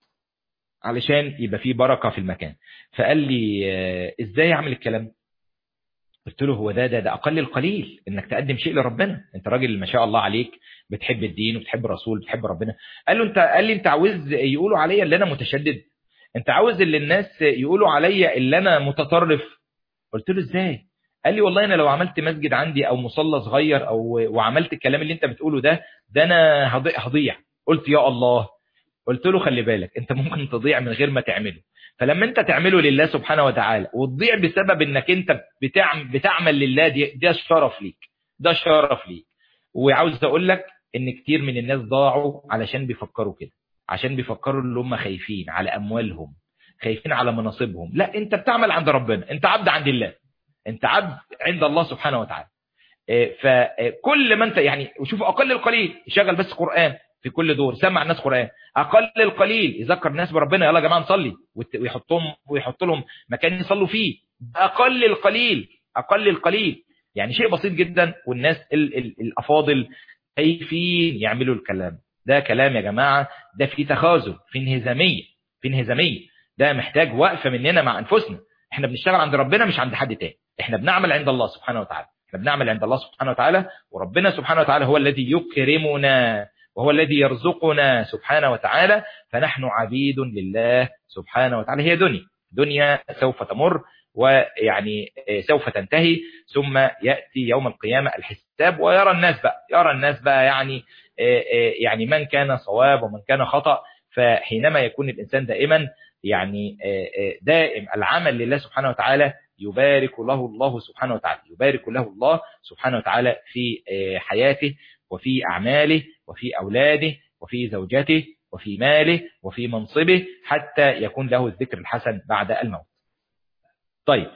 علشان يبقى فيه بركة في المكان فقال لي ازاي اعمل الكلام قلت له هو ده ده ده اقل القليل انك تقدم شيء لربنا انت راجل ما شاء الله عليك بتحب الدين وبتحب الرسول بتحب ربنا قال له انت قال لي انت عاوز يقولوا عليا اللي انا متشدد انت عاوز اللي الناس يقولوا عليا اللي انا متطرف قلت له ازاي قال لي والله انا لو عملت مسجد عندي او مصلى صغير او وعملت الكلام اللي انت بتقوله ده ده انا هضيع هقولت يا الله قلت له خلي بالك انت ممكن تضيع من غير ما تعمله فلما انت تعمله لله سبحانه وتعالى وتضيع بسبب انك انت بتعمل, بتعمل لله دي ده شرف ليك ده شرف ليك وعاوز اقول لك ان كتير من الناس ضاعوا علشان بيفكروا كده عشان بيفكروا اللي هم خايفين على اموالهم خايفين على مناصبهم لا انت بتعمل عند ربنا انت عبد عند الله انت عبد عند الله سبحانه وتعالى فكل ما انت يعني وشوف اقل القليل يشغل بس قرآن في كل دور سمع الناس قرآن أقل القليل يذكر الناس بربنا يلا يا جماعة نصلي ويحطهم ويحط لهم مكان يصلوا فيه أقل القليل أقل القليل يعني شيء بسيط جدا والناس ال ال الأفاضل خايفين يعملوا الكلام ده كلام يا جماعة ده في تخاذل في انهزامية في انهزامية ده محتاج وقفة مننا مع أنفسنا احنا بنشتغل عند ربنا مش عند حد تاني احنا بنعمل عند الله سبحانه وتعالى احنا بنعمل عند الله سبحانه وتعالى وربنا سبحانه وتعالى هو الذي يكرمنا وهو الذي يرزقنا سبحانه وتعالى فنحن عبيد لله سبحانه وتعالى هي دنيا دنيا سوف تمر ويعني سوف تنتهي ثم يأتي يوم القيامة الحساب ويرى الناس بقى يرى الناس بقى يعني يعني من كان صواب ومن كان خطأ فحينما يكون الإنسان دائما يعني دائم العمل لله سبحانه وتعالى يبارك له الله سبحانه وتعالى يبارك له الله سبحانه وتعالى في حياته وفي أعماله وفي أولاده وفي زوجته وفي ماله وفي منصبه حتى يكون له الذكر الحسن بعد الموت طيب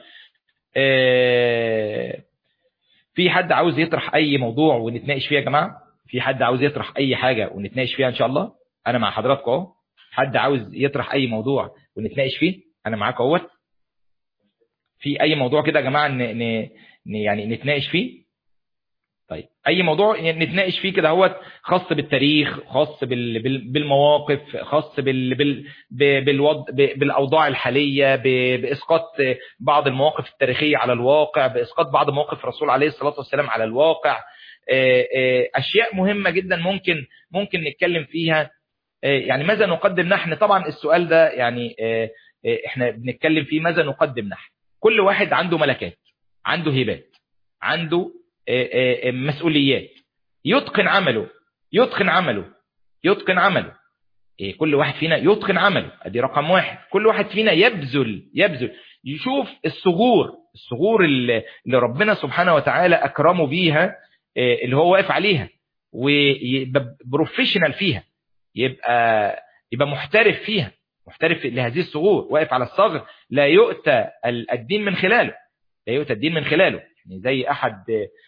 في حد عاوز يطرح أي موضوع ونتناقش فيه يا جماعة في حد عاوز يطرح أي حاجة ونتناقش فيها إن شاء الله أنا مع حضراتكم اهو حد عاوز يطرح أي موضوع ونتناقش فيه أنا معاك اهوت في أي موضوع كده يا جماعة ن... ن... يعني نتناقش فيه طيب اي موضوع نتناقش فيه كده هو خاص بالتاريخ خاص بال... بال... بالمواقف خاص بال... بال... بالوض... بالاوضاع الحاليه ب... باسقاط بعض المواقف التاريخيه على الواقع باسقاط بعض مواقف الرسول عليه الصلاه والسلام على الواقع اشياء مهمه جدا ممكن ممكن نتكلم فيها يعني ماذا نقدم نحن طبعا السؤال ده يعني احنا بنتكلم فيه ماذا نقدم نحن كل واحد عنده ملكات عنده هبات عنده مسؤوليات يتقن عمله يتقن عمله يتقن عمله كل واحد فينا يتقن عمله ادي رقم واحد كل واحد فينا يبذل يبذل يشوف الصغور الصغور اللي ربنا سبحانه وتعالى اكرمه بيها اللي هو واقف عليها ويبقى بروفيشنال فيها يبقى يبقى محترف فيها محترف لهذه الصغور واقف على الصغر لا يؤتى الدين من خلاله لا يؤتى الدين من خلاله يعني زي احد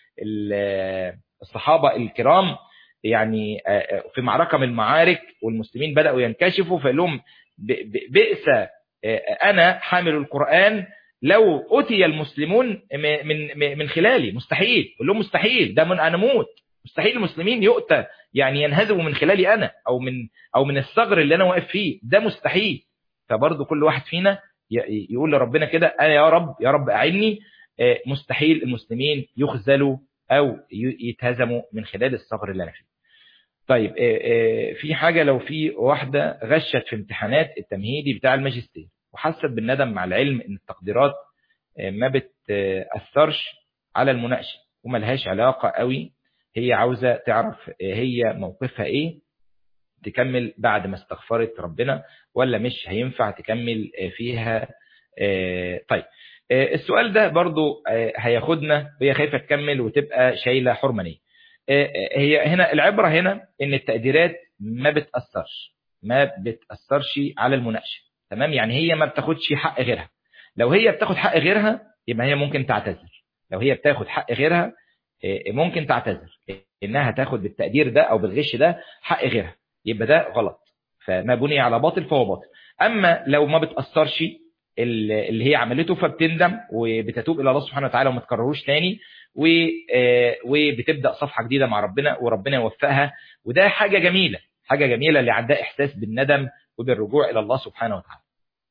الصحابة الكرام يعني في معركة من المعارك والمسلمين بدأوا ينكشفوا فقال لهم بئس أنا حامل القرآن لو أتي المسلمون من من خلالي مستحيل قال لهم مستحيل ده من أنا موت مستحيل المسلمين يؤتى يعني ينهزموا من خلالي أنا أو من أو من الثغر اللي أنا واقف فيه ده مستحيل فبرضه كل واحد فينا يقول لربنا كده أنا يا رب يا رب أعني مستحيل المسلمين يخذلوا أو يتهزموا من خلال الثغر اللي أنا فيه طيب في حاجة لو في واحدة غشت في امتحانات التمهيدي بتاع الماجستير وحست بالندم مع العلم ان التقديرات ما بتأثرش على المناقشة وملهاش علاقة قوي هي عاوزة تعرف هي موقفها ايه تكمل بعد ما استغفرت ربنا ولا مش هينفع تكمل فيها طيب السؤال ده برضو هياخدنا وهي خايفة تكمل وتبقى شايلة حرمانية هي هنا العبرة هنا ان التقديرات ما بتأثرش ما بتأثرش على المناقشة تمام يعني هي ما بتاخدش حق غيرها لو هي بتاخد حق غيرها يبقى هي ممكن تعتذر لو هي بتاخد حق غيرها ممكن تعتذر انها تاخد بالتقدير ده او بالغش ده حق غيرها يبقى ده غلط فما بني على باطل فهو باطل اما لو ما بتأثرش اللي هي عملته فبتندم وبتتوب الى الله سبحانه وتعالى وما تكرروش تاني وبتبدا صفحه جديده مع ربنا وربنا يوفقها وده حاجه جميله حاجه جميله اللي عندها احساس بالندم وبالرجوع الى الله سبحانه وتعالى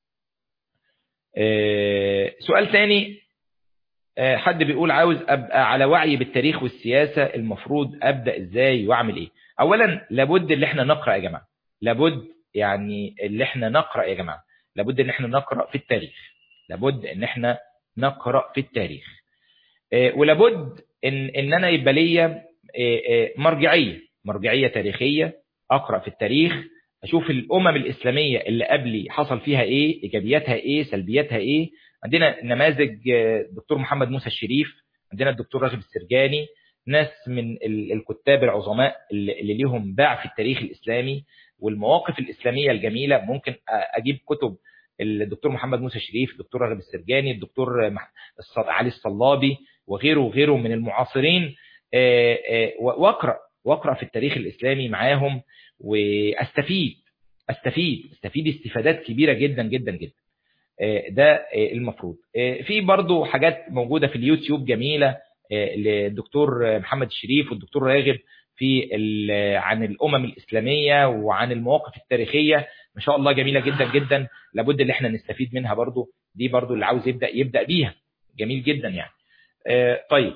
سؤال تاني حد بيقول عاوز ابقى على وعي بالتاريخ والسياسه المفروض ابدا ازاي واعمل ايه اولا لابد اللي احنا نقرا يا جماعه لابد يعني اللي احنا نقرا يا جماعه لابد ان احنا نقرا في التاريخ لابد ان احنا نقرا في التاريخ ولابد ان ان انا يبقى ليا مرجعيه مرجعيه تاريخيه اقرا في التاريخ اشوف الامم الاسلاميه اللي قبلي حصل فيها ايه ايجابياتها ايه سلبياتها ايه عندنا نماذج الدكتور محمد موسى الشريف عندنا الدكتور راغب السرجاني ناس من الكتاب العظماء اللي ليهم باع في التاريخ الاسلامي والمواقف الاسلاميه الجميله ممكن اجيب كتب الدكتور محمد موسى الشريف الدكتور راغب السرجاني الدكتور علي الصلابي وغيره وغيره من المعاصرين واقرا واقرا في التاريخ الاسلامي معاهم واستفيد استفيد استفيد استفادات كبيره جدا جدا جدا ده المفروض في برضو حاجات موجوده في اليوتيوب جميله للدكتور محمد الشريف والدكتور راغب في عن الامم الاسلاميه وعن المواقف التاريخيه ما شاء الله جميله جدا جدا لابد ان احنا نستفيد منها برضو دي برضو اللي عاوز يبدا يبدا بيها جميل جدا يعني طيب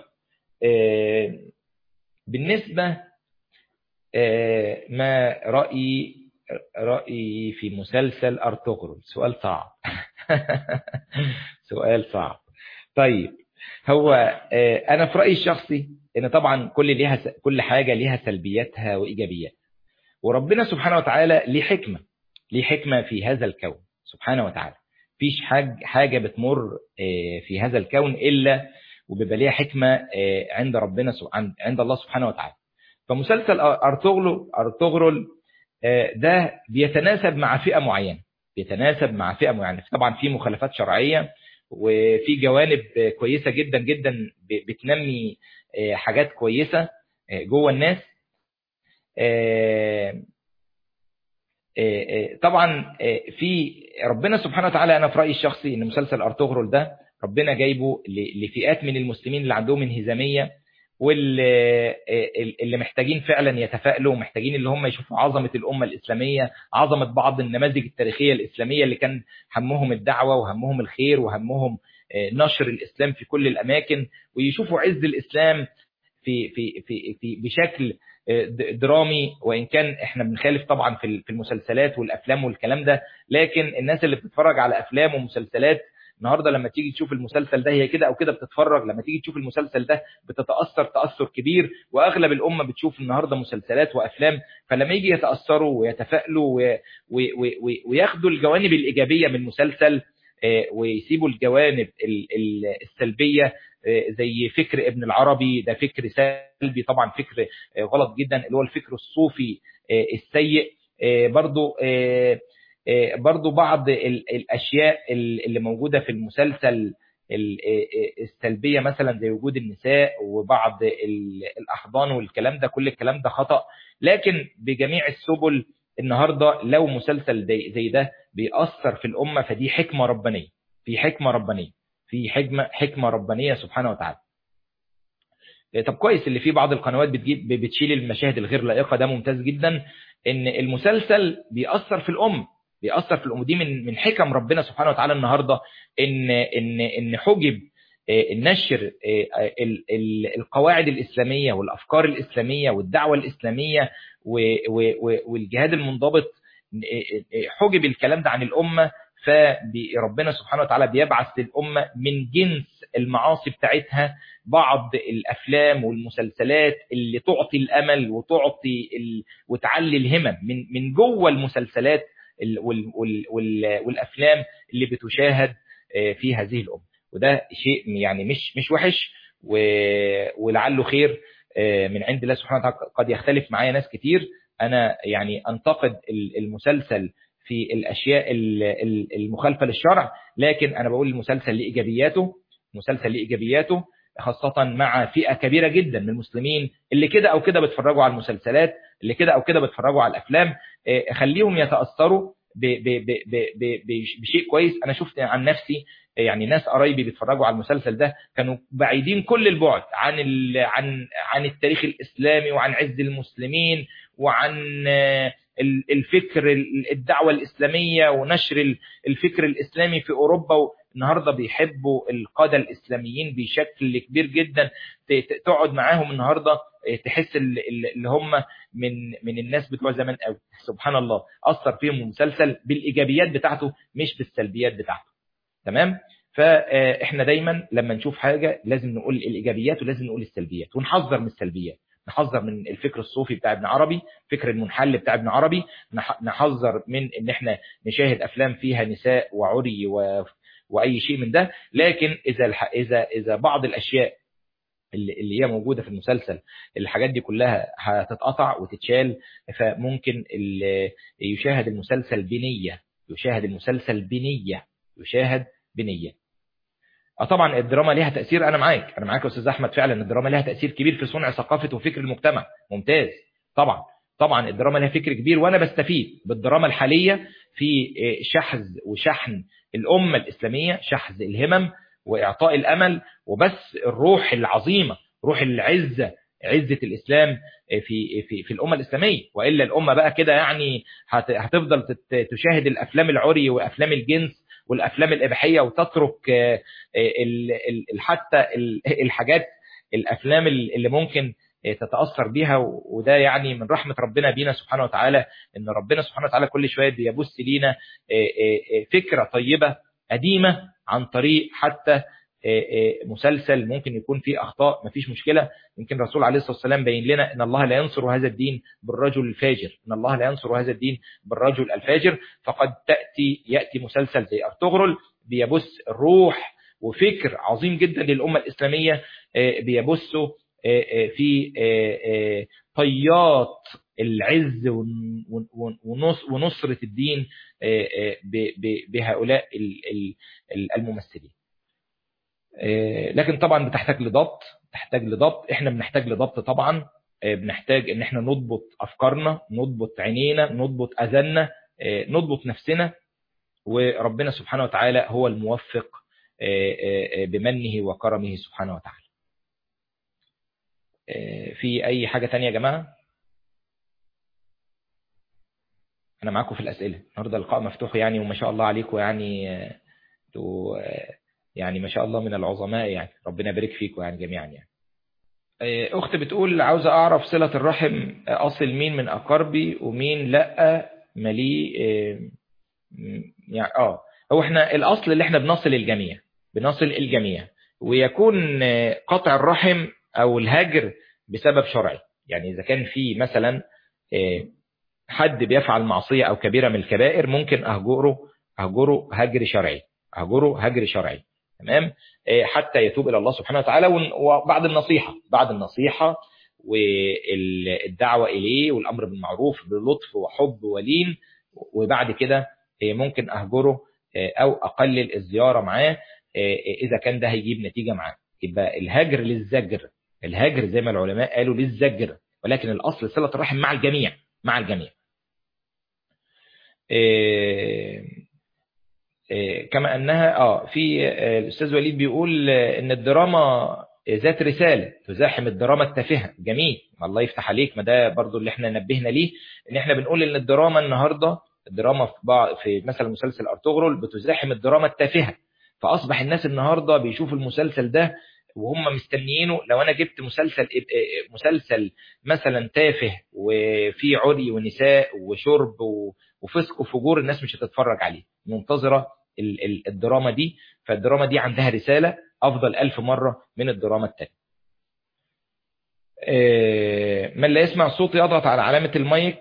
بالنسبه ما رايي رايي في مسلسل ارطغرل سؤال صعب سؤال صعب طيب هو انا في رايي الشخصي ان طبعا كل ليها كل حاجه ليها سلبياتها وايجابياتها وربنا سبحانه وتعالى ليه حكمه ليه حكمه في هذا الكون سبحانه وتعالى مفيش حاجه حاجه بتمر في هذا الكون الا وبيبقى ليها حكمه عند ربنا عند الله سبحانه وتعالى فمسلسل ارطغرل ارطغرل ده بيتناسب مع فئه معينه بيتناسب مع فئه معينه طبعا في مخالفات شرعيه وفي جوانب كويسه جدا جدا بتنمي حاجات كويسه جوه الناس طبعا في ربنا سبحانه وتعالى انا في رايي الشخصي ان مسلسل ارطغرل ده ربنا جايبه لفئات من المسلمين اللي عندهم انهزاميه واللي محتاجين فعلا يتفائلوا ومحتاجين اللي هم يشوفوا عظمه الامه الاسلاميه عظمه بعض النماذج التاريخيه الاسلاميه اللي كان همهم الدعوه وهمهم الخير وهمهم نشر الاسلام في كل الاماكن ويشوفوا عز الاسلام في في في في بشكل درامي وان كان احنا بنخالف طبعا في المسلسلات والافلام والكلام ده لكن الناس اللي بتتفرج على افلام ومسلسلات النهارده لما تيجي تشوف المسلسل ده هي كده او كده بتتفرج لما تيجي تشوف المسلسل ده بتتاثر تاثر كبير واغلب الامه بتشوف النهارده مسلسلات وافلام فلما يجي يتاثروا ويتفائلوا وياخدوا الجوانب الايجابيه من المسلسل ويسيبوا الجوانب السلبيه زي فكر ابن العربي ده فكر سلبي طبعا فكر غلط جدا اللي هو الفكر الصوفي السيء برضو برضو بعض الاشياء اللي موجوده في المسلسل السلبيه مثلا زي وجود النساء وبعض الاحضان والكلام ده كل الكلام ده خطا لكن بجميع السبل النهارده لو مسلسل زي ده بيأثر في الامه فدي حكمه ربانيه في حكمه ربانيه في حكمه حكمه ربانيه سبحانه وتعالى طب كويس اللي فيه بعض القنوات بتجيب بتشيل المشاهد الغير لائقه ده ممتاز جدا ان المسلسل بيأثر في الام بيأثر في الام دي من من حكم ربنا سبحانه وتعالى النهارده ان ان ان حجب النشر القواعد الاسلاميه والافكار الاسلاميه والدعوه الاسلاميه والجهاد المنضبط حجب الكلام ده عن الامه فربنا سبحانه وتعالى بيبعث للامه من جنس المعاصي بتاعتها بعض الافلام والمسلسلات اللي تعطي الامل وتعطي ال... وتعلي الهمم من من جوه المسلسلات وال... وال... وال... والافلام اللي بتشاهد في هذه الامه وده شيء يعني مش مش وحش و... ولعله خير من عند الله سبحانه وتعالى قد يختلف معايا ناس كتير انا يعني انتقد المسلسل في الاشياء المخالفه للشرع لكن انا بقول المسلسل ليه ايجابياته مسلسل ليه ايجابياته خاصة مع فئة كبيرة جدا من المسلمين اللي كده أو كده بيتفرجوا على المسلسلات اللي كده أو كده بيتفرجوا على الأفلام خليهم يتأثروا ب ب ب ب بشيء كويس أنا شفت عن نفسي يعني ناس قرايبي بيتفرجوا على المسلسل ده كانوا بعيدين كل البعد عن عن عن التاريخ الإسلامي وعن عز المسلمين وعن الفكر الدعوة الإسلامية ونشر الفكر الإسلامي في أوروبا النهارده بيحبوا القاده الاسلاميين بشكل كبير جدا تقعد معاهم النهارده تحس اللي هم من من الناس بتوع زمان قوي سبحان الله اثر فيهم المسلسل بالايجابيات بتاعته مش بالسلبيات بتاعته تمام فاحنا دايما لما نشوف حاجه لازم نقول الايجابيات ولازم نقول السلبيات ونحذر من السلبيات نحذر من الفكر الصوفي بتاع ابن عربي فكر المنحل بتاع ابن عربي نحذر من ان احنا نشاهد افلام فيها نساء وعري و واي شيء من ده لكن اذا اذا اذا بعض الاشياء اللي هي موجوده في المسلسل الحاجات دي كلها هتتقطع وتتشال فممكن يشاهد المسلسل بنيه يشاهد المسلسل بنيه يشاهد بنيه اه طبعا الدراما ليها تاثير انا معاك انا معاك يا استاذ احمد فعلا الدراما ليها تاثير كبير في صنع ثقافه وفكر المجتمع ممتاز طبعا طبعا الدراما لها فكر كبير وانا بستفيد بالدراما الحاليه في شحذ وشحن الامه الاسلاميه شحذ الهمم واعطاء الامل وبس الروح العظيمه روح العزه عزه الاسلام في في في الامه الاسلاميه والا الامه بقى كده يعني هتفضل تشاهد الافلام العري وافلام الجنس والافلام الاباحيه وتترك حتى الحاجات الافلام اللي ممكن تتاثر بيها وده يعني من رحمه ربنا بينا سبحانه وتعالى ان ربنا سبحانه وتعالى كل شويه بيبث لينا فكره طيبه قديمه عن طريق حتى مسلسل ممكن يكون فيه اخطاء مفيش مشكله يمكن الرسول عليه الصلاه والسلام بين لنا ان الله لا ينصر هذا الدين بالرجل الفاجر ان الله لا ينصر هذا الدين بالرجل الفاجر فقد تاتي ياتي مسلسل زي ارطغرل بيبث الروح وفكر عظيم جدا للامه الاسلاميه بيبثه في طيات العز ونصرة الدين بهؤلاء الممثلين لكن طبعا بتحتاج لضبط تحتاج لضبط احنا بنحتاج لضبط طبعا بنحتاج ان احنا نضبط افكارنا نضبط عينينا نضبط اذاننا نضبط نفسنا وربنا سبحانه وتعالى هو الموفق بمنه وكرمه سبحانه وتعالى في اي حاجة تانية يا جماعة انا معاكم في الاسئلة النهاردة اللقاء مفتوح يعني وما شاء الله عليكم يعني انتوا يعني ما شاء الله من العظماء يعني ربنا يبارك فيكم يعني جميعا يعني اخت بتقول عاوزة اعرف صلة الرحم اصل مين من اقاربي ومين لا ملي يعني اه هو احنا الاصل اللي احنا بنصل الجميع بنصل الجميع ويكون قطع الرحم او الهجر بسبب شرعي يعني اذا كان في مثلا حد بيفعل معصية او كبيرة من الكبائر ممكن اهجره اهجره هجر شرعي اهجره هجر شرعي تمام حتى يتوب الى الله سبحانه وتعالى وبعد النصيحة بعد النصيحة والدعوة اليه والامر بالمعروف بلطف وحب ولين وبعد كده ممكن اهجره او اقلل الزيارة معاه اذا كان ده هيجيب نتيجة معاه يبقى الهجر للزجر الهجر زي ما العلماء قالوا للزجر ولكن الأصل صلة الرحم مع الجميع مع الجميع إيه إيه كما أنها آه في الأستاذ وليد بيقول إن الدراما ذات رسالة تزاحم الدراما التافهة جميل الله يفتح عليك ما ده برضو اللي احنا نبهنا ليه ان احنا بنقول ان الدراما النهاردة الدراما في, بعض في مثلا مسلسل أرطغرل بتزاحم الدراما التافهة فأصبح الناس النهاردة بيشوفوا المسلسل ده وهم مستنيينه لو انا جبت مسلسل مسلسل مثلا تافه وفيه عري ونساء وشرب وفسق وفجور الناس مش هتتفرج عليه منتظره الدراما دي فالدراما دي عندها رساله افضل ألف مره من الدراما التانية من لا يسمع صوتي يضغط على علامه المايك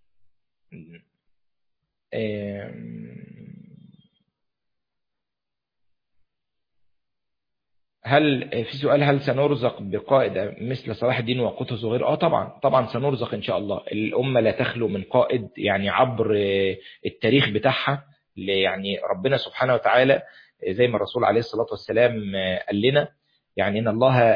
هل في سؤال هل سنرزق بقائد مثل صلاح الدين وقوته صغير اه طبعا طبعا سنرزق ان شاء الله الامه لا تخلو من قائد يعني عبر التاريخ بتاعها يعني ربنا سبحانه وتعالى زي ما الرسول عليه الصلاه والسلام قال لنا يعني ان الله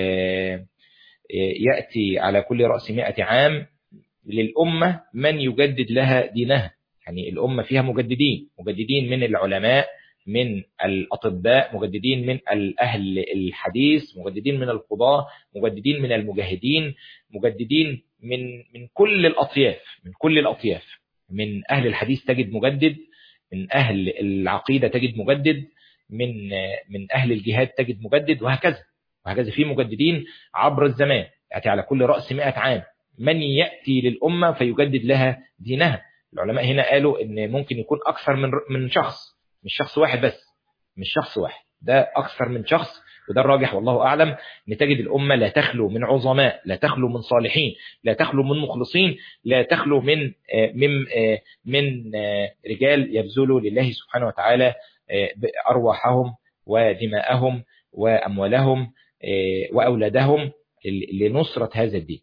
ياتي على كل راس مئة عام للامه من يجدد لها دينها يعني الامه فيها مجددين مجددين من العلماء من الأطباء مجددين من الأهل الحديث مجددين من القضاة مجددين من المجاهدين مجددين من من كل الأطياف من كل الأطياف من أهل الحديث تجد مجدد من أهل العقيدة تجد مجدد من من أهل الجهاد تجد مجدد وهكذا وهكذا في مجددين عبر الزمان يأتي على كل رأس مئة عام من يأتي للأمة فيجدد لها دينها العلماء هنا قالوا إن ممكن يكون أكثر من من شخص مش شخص واحد بس مش شخص واحد ده أكثر من شخص وده الراجح والله أعلم أن تجد الأمة لا تخلو من عظماء لا تخلو من صالحين لا تخلو من مخلصين لا تخلو من من من رجال يبذلوا لله سبحانه وتعالى أرواحهم ودماءهم وأموالهم وأولادهم لنصرة هذا الدين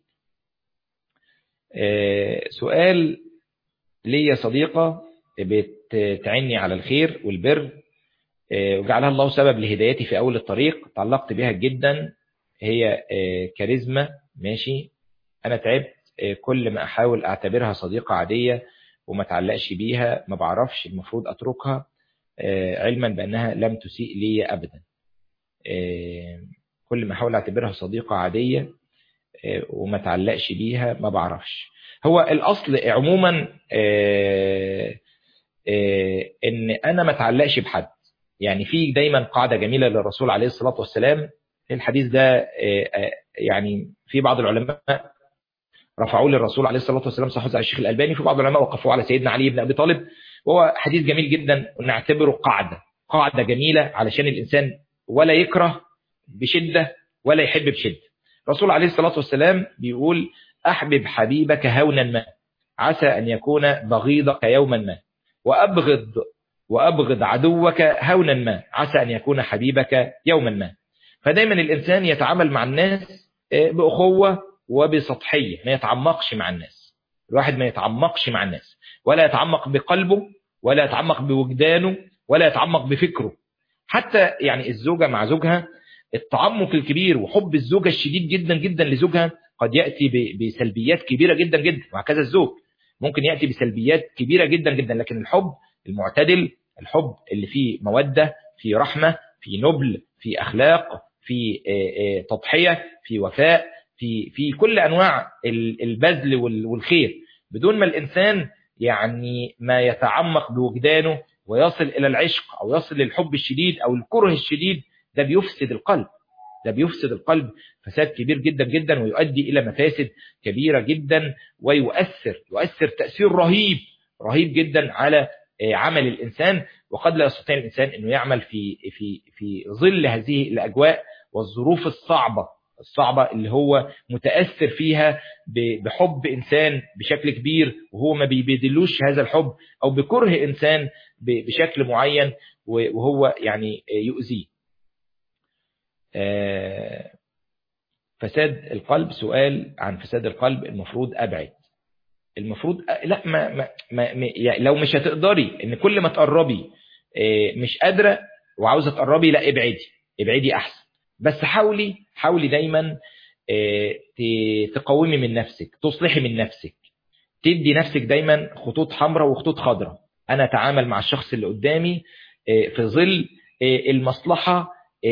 سؤال لي صديقة بتعني على الخير والبر وجعلها الله سبب لهدايتي في أول الطريق تعلقت بها جدا هي كاريزما ماشي أنا تعبت كل ما احاول اعتبرها صديقة عادية وما تعلقش بيها ما بعرفش المفروض اتركها علما بانها لم تسيء لي ابدا كل ما احاول اعتبرها صديقة عادية وما تعلقش بيها ما بعرفش هو الاصل عموما ان انا ما اتعلقش بحد يعني في دايما قاعدة جميلة للرسول عليه الصلاة والسلام الحديث ده يعني في بعض العلماء رفعوه للرسول عليه الصلاة والسلام صحيح على الشيخ الألباني في بعض العلماء وقفوه على سيدنا علي بن أبي طالب وهو حديث جميل جدا نعتبره قاعدة قاعدة جميلة علشان الإنسان ولا يكره بشدة ولا يحب بشدة الرسول عليه الصلاة والسلام بيقول أحبب حبيبك هونا ما عسى أن يكون بغيضك يوما ما وأبغض وأبغض عدوك هونا ما عسى أن يكون حبيبك يوما ما فدايما الإنسان يتعامل مع الناس بأخوة وبسطحية ما يتعمقش مع الناس الواحد ما يتعمقش مع الناس ولا يتعمق بقلبه ولا يتعمق بوجدانه ولا يتعمق بفكره حتى يعني الزوجة مع زوجها التعمق الكبير وحب الزوجة الشديد جدا جدا لزوجها قد يأتي بسلبيات كبيرة جدا جدا وهكذا الزوج ممكن يأتي بسلبيات كبيرة جدا جدا لكن الحب المعتدل الحب اللي فيه مودة في رحمة في نبل في أخلاق في تضحية في وفاء في في كل أنواع البذل والخير بدون ما الإنسان يعني ما يتعمق بوجدانه ويصل إلى العشق أو يصل للحب الشديد أو الكره الشديد ده بيفسد القلب ده بيفسد القلب فساد كبير جدا جدا ويؤدي إلى مفاسد كبيرة جدا ويؤثر يؤثر تأثير رهيب رهيب جدا على عمل الإنسان وقد لا يستطيع الإنسان أنه يعمل في في في ظل هذه الأجواء والظروف الصعبة الصعبة اللي هو متأثر فيها بحب إنسان بشكل كبير وهو ما بيبدلوش هذا الحب أو بكره إنسان بشكل معين وهو يعني يؤذيه فساد القلب سؤال عن فساد القلب المفروض أبعد المفروض لا ما, ما, ما يعني لو مش هتقدري ان كل ما تقربي مش قادرة وعاوزة تقربي لا ابعدي ابعدي احسن بس حاولي حاولي دايما تقومي من نفسك تصلحي من نفسك تدي نفسك دايما خطوط حمراء وخطوط خضراء انا اتعامل مع الشخص اللي قدامي في ظل المصلحة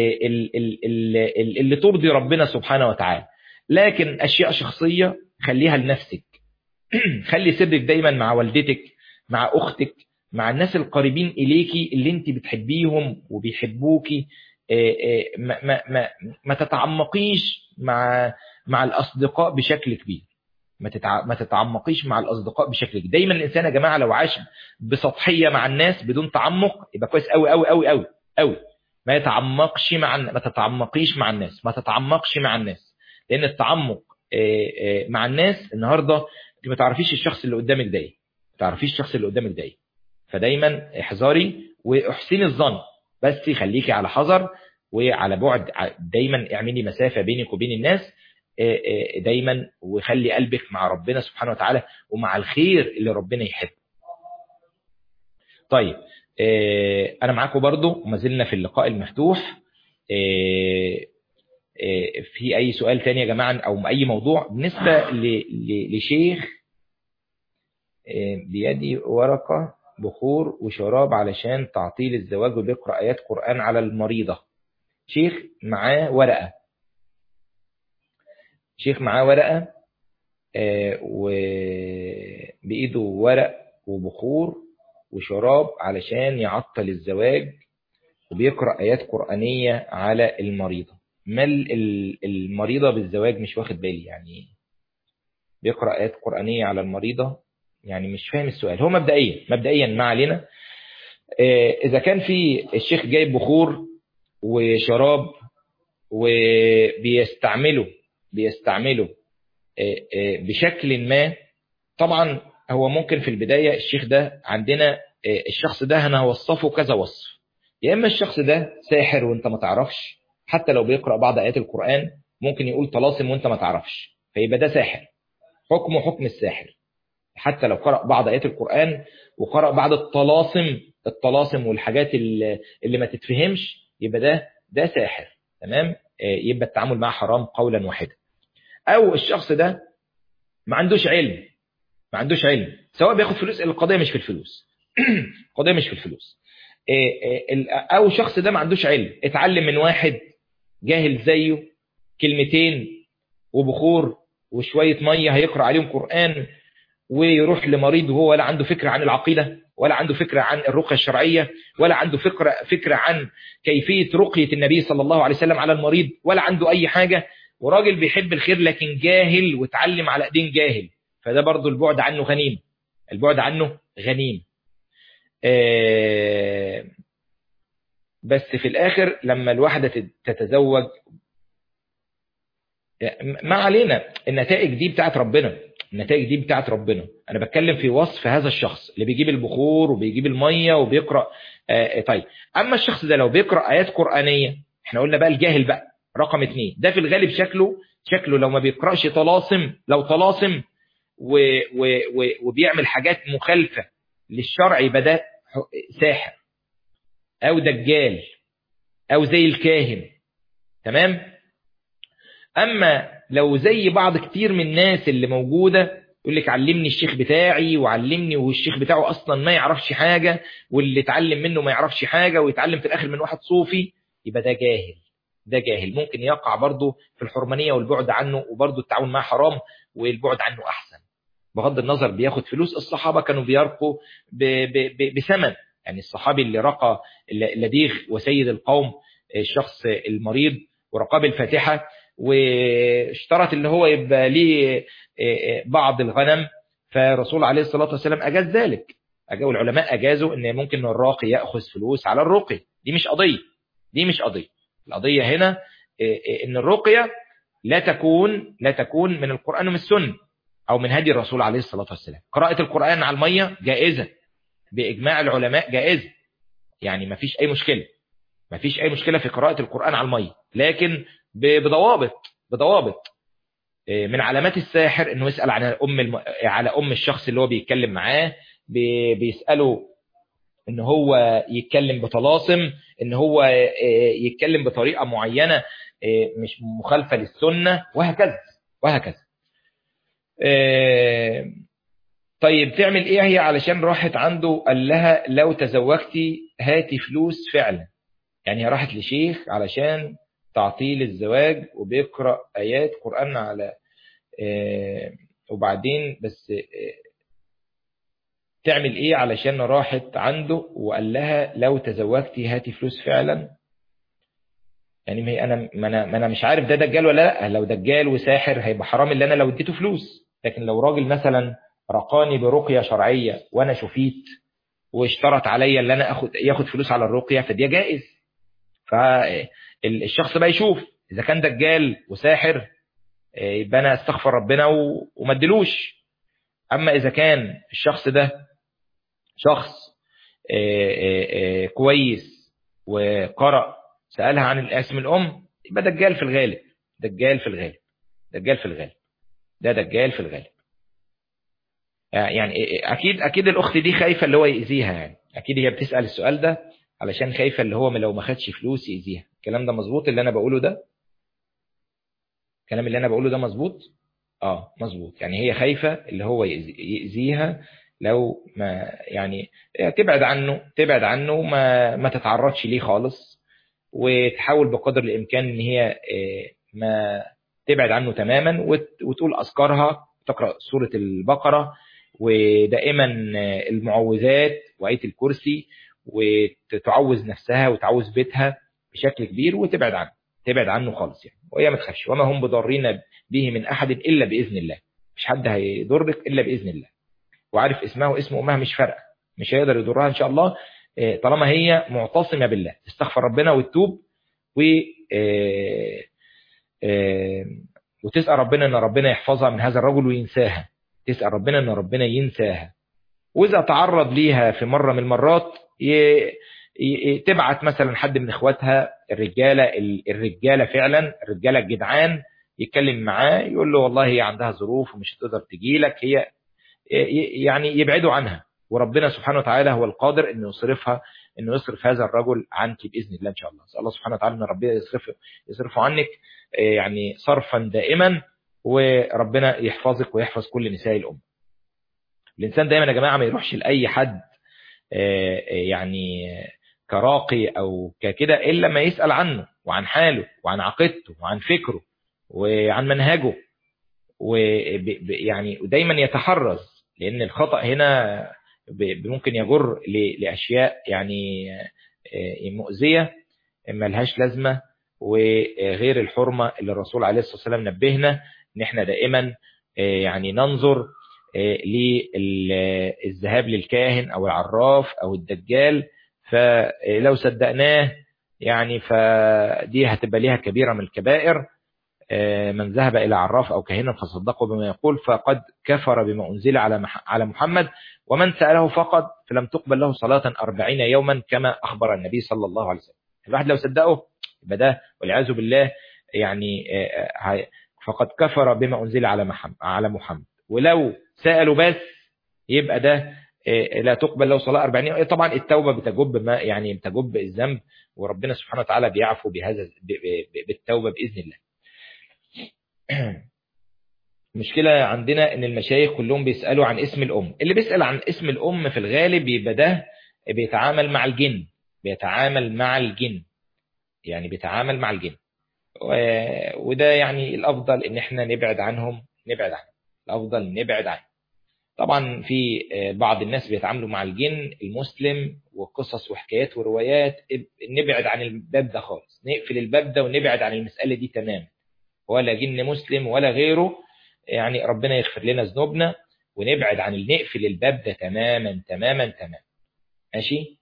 اللي ترضي ربنا سبحانه وتعالى لكن اشياء شخصية خليها لنفسك خلي سرك دايما مع والدتك مع اختك مع الناس القريبين اليكي اللي انت بتحبيهم وبيحبوكي ما, ما, ما, ما تتعمقيش مع مع الاصدقاء بشكل كبير ما, تتع... ما تتعمقيش مع الاصدقاء بشكل كبير دايما الانسان يا جماعه لو عاش بسطحيه مع الناس بدون تعمق يبقى كويس قوي قوي قوي قوي قوي ما يتعمقش مع ما تتعمقيش مع الناس ما تتعمقش مع الناس لان التعمق مع الناس النهارده انت ما تعرفيش الشخص اللي قدامك ده ايه ما تعرفيش الشخص اللي قدامك ده ايه فدايما احذري واحسني الظن بس خليكي على حذر وعلى بعد دايما اعملي مسافه بينك وبين الناس دايما وخلي قلبك مع ربنا سبحانه وتعالى ومع الخير اللي ربنا يحبه طيب انا معاكم برضو وما زلنا في اللقاء المفتوح في اي سؤال تاني يا جماعه او اي موضوع بالنسبه لشيخ بيدي ورقه بخور وشراب علشان تعطيل الزواج وبيقرا ايات قران على المريضه شيخ معاه ورقه شيخ معاه ورقه وبايده ورق وبخور وشراب علشان يعطل الزواج وبيقرا ايات قرانيه على المريضه ما المريضة بالزواج مش واخد بالي يعني بيقرأ آيات قرآنية على المريضة يعني مش فاهم السؤال هو مبدئيا مبدئيا ما علينا إذا كان في الشيخ جايب بخور وشراب وبيستعمله بيستعمله بشكل ما طبعا هو ممكن في البداية الشيخ ده عندنا الشخص ده أنا هوصفه كذا وصف يا إما الشخص ده ساحر وانت ما تعرفش حتى لو بيقرأ بعض آيات القرآن ممكن يقول طلاسم وانت ما تعرفش فيبقى ده ساحر حكمه حكم الساحر حتى لو قرأ بعض آيات القرآن وقرأ بعض الطلاسم الطلاسم والحاجات اللي, اللي ما تتفهمش يبقى ده ده ساحر تمام يبقى التعامل معه حرام قولا واحدا او الشخص ده ما عندوش علم ما عندوش علم سواء بياخد فلوس القضيه مش في الفلوس القضيه مش في الفلوس او شخص ده ما عندوش علم اتعلم من واحد جاهل زيه كلمتين وبخور وشويه ميه هيقرا عليهم قران ويروح لمريض وهو ولا عنده فكره عن العقيده ولا عنده فكره عن الرقيه الشرعيه ولا عنده فكره فكره عن كيفيه رقيه النبي صلى الله عليه وسلم على المريض ولا عنده اي حاجه وراجل بيحب الخير لكن جاهل واتعلم على ايدين جاهل فده برضو البعد عنه غنيم البعد عنه غنيم آه بس في الاخر لما الواحده تتزوج ما علينا النتائج دي بتاعت ربنا النتائج دي بتاعت ربنا انا بتكلم في وصف هذا الشخص اللي بيجيب البخور وبيجيب الميه وبيقرا آه طيب اما الشخص ده لو بيقرا ايات قرانيه احنا قلنا بقى الجاهل بقى رقم اثنين ده في الغالب شكله شكله لو ما بيقراش طلاسم لو طلاسم و و و وبيعمل حاجات مخالفه للشرع يبقى ده ساحر او دجال او زي الكاهن تمام اما لو زي بعض كتير من الناس اللي موجوده يقول لك علمني الشيخ بتاعي وعلمني والشيخ بتاعه اصلا ما يعرفش حاجه واللي اتعلم منه ما يعرفش حاجه ويتعلم في الاخر من واحد صوفي يبقى ده جاهل ده جاهل ممكن يقع برضه في الحرمانيه والبعد عنه وبرضه التعاون معاه حرام والبعد عنه احسن بغض النظر بياخد فلوس الصحابه كانوا بيرقوا بثمن يعني الصحابي اللي رقى اللديغ وسيد القوم الشخص المريض ورقاه بالفاتحه واشترط اللي هو يبقى ليه بعض الغنم فالرسول عليه الصلاه والسلام اجاز ذلك اجاز العلماء اجازوا ان ممكن الراقي ياخذ فلوس على الرقي دي مش قضيه دي مش قضيه القضيه هنا ان الرقيه لا تكون لا تكون من القران ومن السنه او من هدي الرسول عليه الصلاه والسلام قراءه القران على الميه جائزه باجماع العلماء جائزه يعني ما فيش اي مشكله ما فيش اي مشكله في قراءه القران على الميه لكن بضوابط بضوابط من علامات الساحر انه يسال عن ام الم... على ام الشخص اللي هو بيتكلم معاه بيساله ان هو يتكلم بطلاسم ان هو يتكلم بطريقه معينه مش مخالفه للسنه وهكذا وهكذا طيب تعمل ايه هي علشان راحت عنده قال لها لو تزوجتي هاتي فلوس فعلا يعني هي راحت لشيخ علشان تعطيل الزواج وبيقرا ايات قران على وبعدين بس تعمل ايه علشان راحت عنده وقال لها لو تزوجتي هاتي فلوس فعلا يعني انا ما انا ما انا مش عارف ده دجال ولا لا لو دجال وساحر هيبقى حرام اللي انا لو اديته فلوس لكن لو راجل مثلا رقاني برقيه شرعيه وانا شفيت واشترط عليا ان انا اخد ياخد فلوس على الرقيه فدي جائز فالشخص بقى يشوف اذا كان دجال وساحر يبقى انا استغفر ربنا وما اديلوش اما اذا كان الشخص ده شخص كويس وقرأ سألها عن الاسم الأم يبقى دجال في الغالب دجال في الغالب دجال في الغالب ده دجال في الغالب يعني أكيد أكيد الأخت دي خايفة اللي هو يأذيها يعني أكيد هي بتسأل السؤال ده علشان خايفة اللي هو لو ما خدش فلوس يأذيها الكلام ده مظبوط اللي أنا بقوله ده الكلام اللي أنا بقوله ده مظبوط اه مظبوط يعني هي خايفة اللي هو يأذيها لو ما يعني تبعد عنه تبعد عنه ما ما تتعرضش ليه خالص وتحاول بقدر الامكان ان هي ما تبعد عنه تماما وتقول اذكارها تقرا سوره البقره ودائما المعوذات وايه الكرسي وتعوذ نفسها وتعوذ بيتها بشكل كبير وتبعد عنه تبعد عنه خالص يعني وهي ما تخافش وما هم بضارين به من احد الا باذن الله مش حد هيضرك الا باذن الله وعارف اسمها واسم امها مش فارقه مش هيقدر يضرها ان شاء الله طالما هي معتصمه بالله تستغفر ربنا وتتوب و وتسال ربنا ان ربنا يحفظها من هذا الرجل وينساها تسال ربنا ان ربنا ينساها واذا تعرض ليها في مره من المرات تبعت مثلا حد من اخواتها الرجاله الرجاله فعلا الرجاله الجدعان يتكلم معاه يقول له والله هي عندها ظروف ومش هتقدر تجي لك هي يعني يبعدوا عنها وربنا سبحانه وتعالى هو القادر انه يصرفها انه يصرف هذا الرجل عنك باذن الله ان شاء الله اسال الله سبحانه وتعالى ان ربنا يصرف يصرفه عنك يعني صرفا دائما وربنا يحفظك ويحفظ كل نساء الأمة الإنسان دايما يا جماعة ما يروحش لأي حد يعني كراقي أو ككده إلا ما يسأل عنه وعن حاله وعن عقيدته وعن فكره وعن منهجه ويعني دايما يتحرز لأن الخطأ هنا ممكن يجر لأشياء يعني مؤذية ملهاش لازمة وغير الحرمة اللي الرسول عليه الصلاة والسلام نبهنا ان احنا دائما يعني ننظر للذهاب للكاهن او العراف او الدجال فلو صدقناه يعني فدي هتبقى ليها كبيرة من الكبائر من ذهب إلى عراف أو كاهنا فصدقه بما يقول فقد كفر بما أنزل على على محمد ومن سأله فقط فلم تقبل له صلاة أربعين يوما كما أخبر النبي صلى الله عليه وسلم الواحد لو صدقه يبقى ده والعياذ بالله يعني فقد كفر بما أنزل على محمد على محمد ولو سألوا بس يبقى ده لا تقبل له صلاة 40 يوم طبعا التوبة بتجب ما يعني بتجب الذنب وربنا سبحانه وتعالى بيعفو بهذا بالتوبة بإذن الله المشكلة عندنا ان المشايخ كلهم بيسألوا عن اسم الأم اللي بيسأل عن اسم الأم في الغالب يبقى ده بيتعامل مع الجن بيتعامل مع الجن يعني بيتعامل مع الجن وده يعني الأفضل ان احنا نبعد عنهم نبعد عنهم الأفضل نبعد عنهم طبعا في بعض الناس بيتعاملوا مع الجن المسلم وقصص وحكايات وروايات نبعد عن الباب ده خالص نقفل الباب ده ونبعد عن المسألة دي تماما ولا جن مسلم ولا غيره يعني ربنا يغفر لنا ذنوبنا ونبعد عن نقفل الباب ده تماما تماما تماما ماشي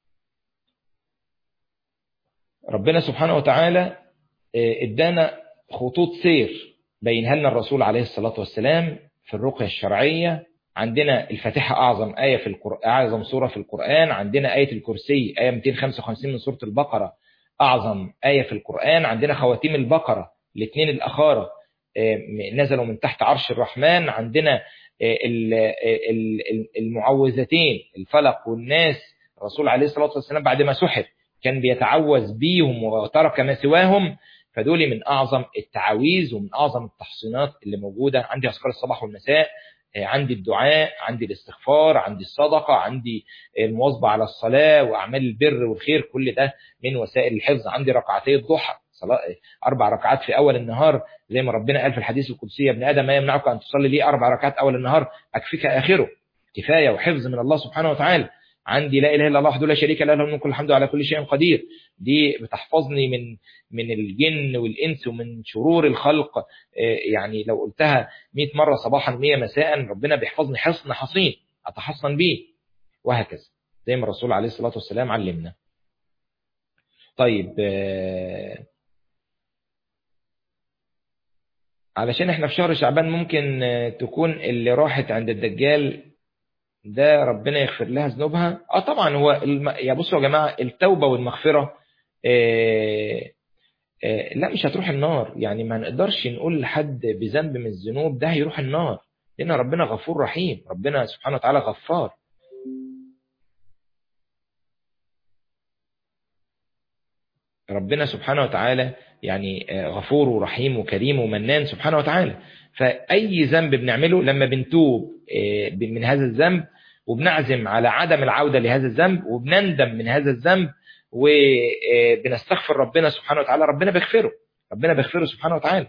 ربنا سبحانه وتعالى ادانا خطوط سير بينها لنا الرسول عليه الصلاة والسلام في الرقية الشرعية عندنا الفاتحة أعظم آية في القرآن أعظم سورة في القرآن عندنا آية الكرسي آية 255 من سورة البقرة أعظم آية في القرآن عندنا خواتيم البقرة الاثنين الأخارة نزلوا من تحت عرش الرحمن عندنا المعوذتين الفلق والناس الرسول عليه الصلاة والسلام بعد ما سحر كان بيتعوذ بيهم وترك ما سواهم فدول من أعظم التعاويذ ومن أعظم التحصينات اللي موجودة عندي أذكار الصباح والمساء عندي الدعاء عندي الاستغفار عندي الصدقة عندي المواظبة على الصلاة وأعمال البر والخير كل ده من وسائل الحفظ عندي ركعتي الضحى صلاة أربع ركعات في أول النهار زي ما ربنا قال في الحديث القدسي يا ابن آدم ما يمنعك أن تصلي لي أربع ركعات أول النهار أكفيك آخره كفاية وحفظ من الله سبحانه وتعالى عندي لا إله إلا الله وحده لا شريك له له الملك الحمد على كل شيء قدير دي بتحفظني من من الجن والإنس ومن شرور الخلق يعني لو قلتها 100 مرة صباحا 100 مساء ربنا بيحفظني حصن حصين أتحصن به وهكذا زي ما الرسول عليه الصلاة والسلام علمنا طيب علشان احنا في شهر شعبان ممكن تكون اللي راحت عند الدجال ده ربنا يغفر لها ذنوبها اه طبعا هو الم... يا بصوا يا جماعه التوبه والمغفره آه آه لا مش هتروح النار يعني ما نقدرش نقول لحد بذنب من الذنوب ده هيروح النار لان ربنا غفور رحيم ربنا سبحانه وتعالى غفار ربنا سبحانه وتعالى يعني غفور ورحيم وكريم ومنان سبحانه وتعالى فأي ذنب بنعمله لما بنتوب من هذا الذنب وبنعزم على عدم العودة لهذا الذنب وبنندم من هذا الذنب وبنستغفر ربنا سبحانه وتعالى ربنا بيغفره ربنا بيغفره سبحانه وتعالى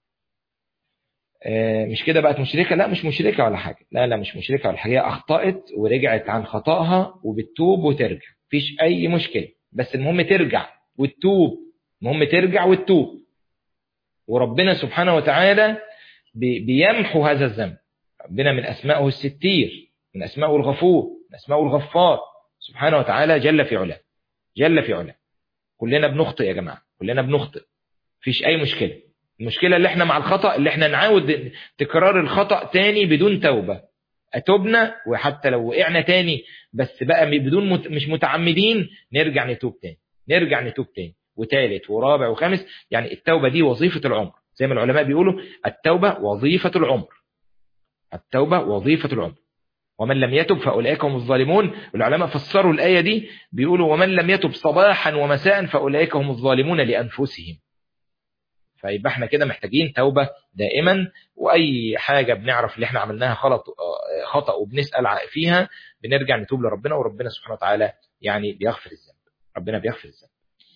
مش كده بقت مشركة لا مش مشركة ولا حاجة لا لا مش مشركة ولا حاجة هي أخطأت ورجعت عن خطأها وبتتوب وترجع مفيش أي مشكلة بس المهم ترجع وتتوب المهم ترجع وتتوب وربنا سبحانه وتعالى بيمحو هذا الذنب ربنا من أسمائه الستير من أسمائه الغفور من أسمائه الغفار سبحانه وتعالى جل في علاه جل في علاه كلنا بنخطئ يا جماعة كلنا بنخطئ مفيش أي مشكلة المشكلة اللي احنا مع الخطأ اللي احنا نعاود تكرار الخطأ تاني بدون توبة أتوبنا وحتى لو وقعنا تاني بس بقى بدون مت... مش متعمدين نرجع نتوب تاني نرجع نتوب تاني وثالث ورابع وخامس يعني التوبة دي وظيفة العمر زي ما العلماء بيقولوا التوبة وظيفة العمر التوبة وظيفة العمر ومن لم يتب فأولئك هم الظالمون العلماء فسروا الآية دي بيقولوا ومن لم يتب صباحا ومساء فأولئك هم الظالمون لأنفسهم فيبقى احنا كده محتاجين توبة دائما واي حاجة بنعرف اللي احنا عملناها غلط خطأ وبنسأل فيها بنرجع نتوب لربنا وربنا سبحانه وتعالى يعني بيغفر الذنب ربنا بيغفر الذنب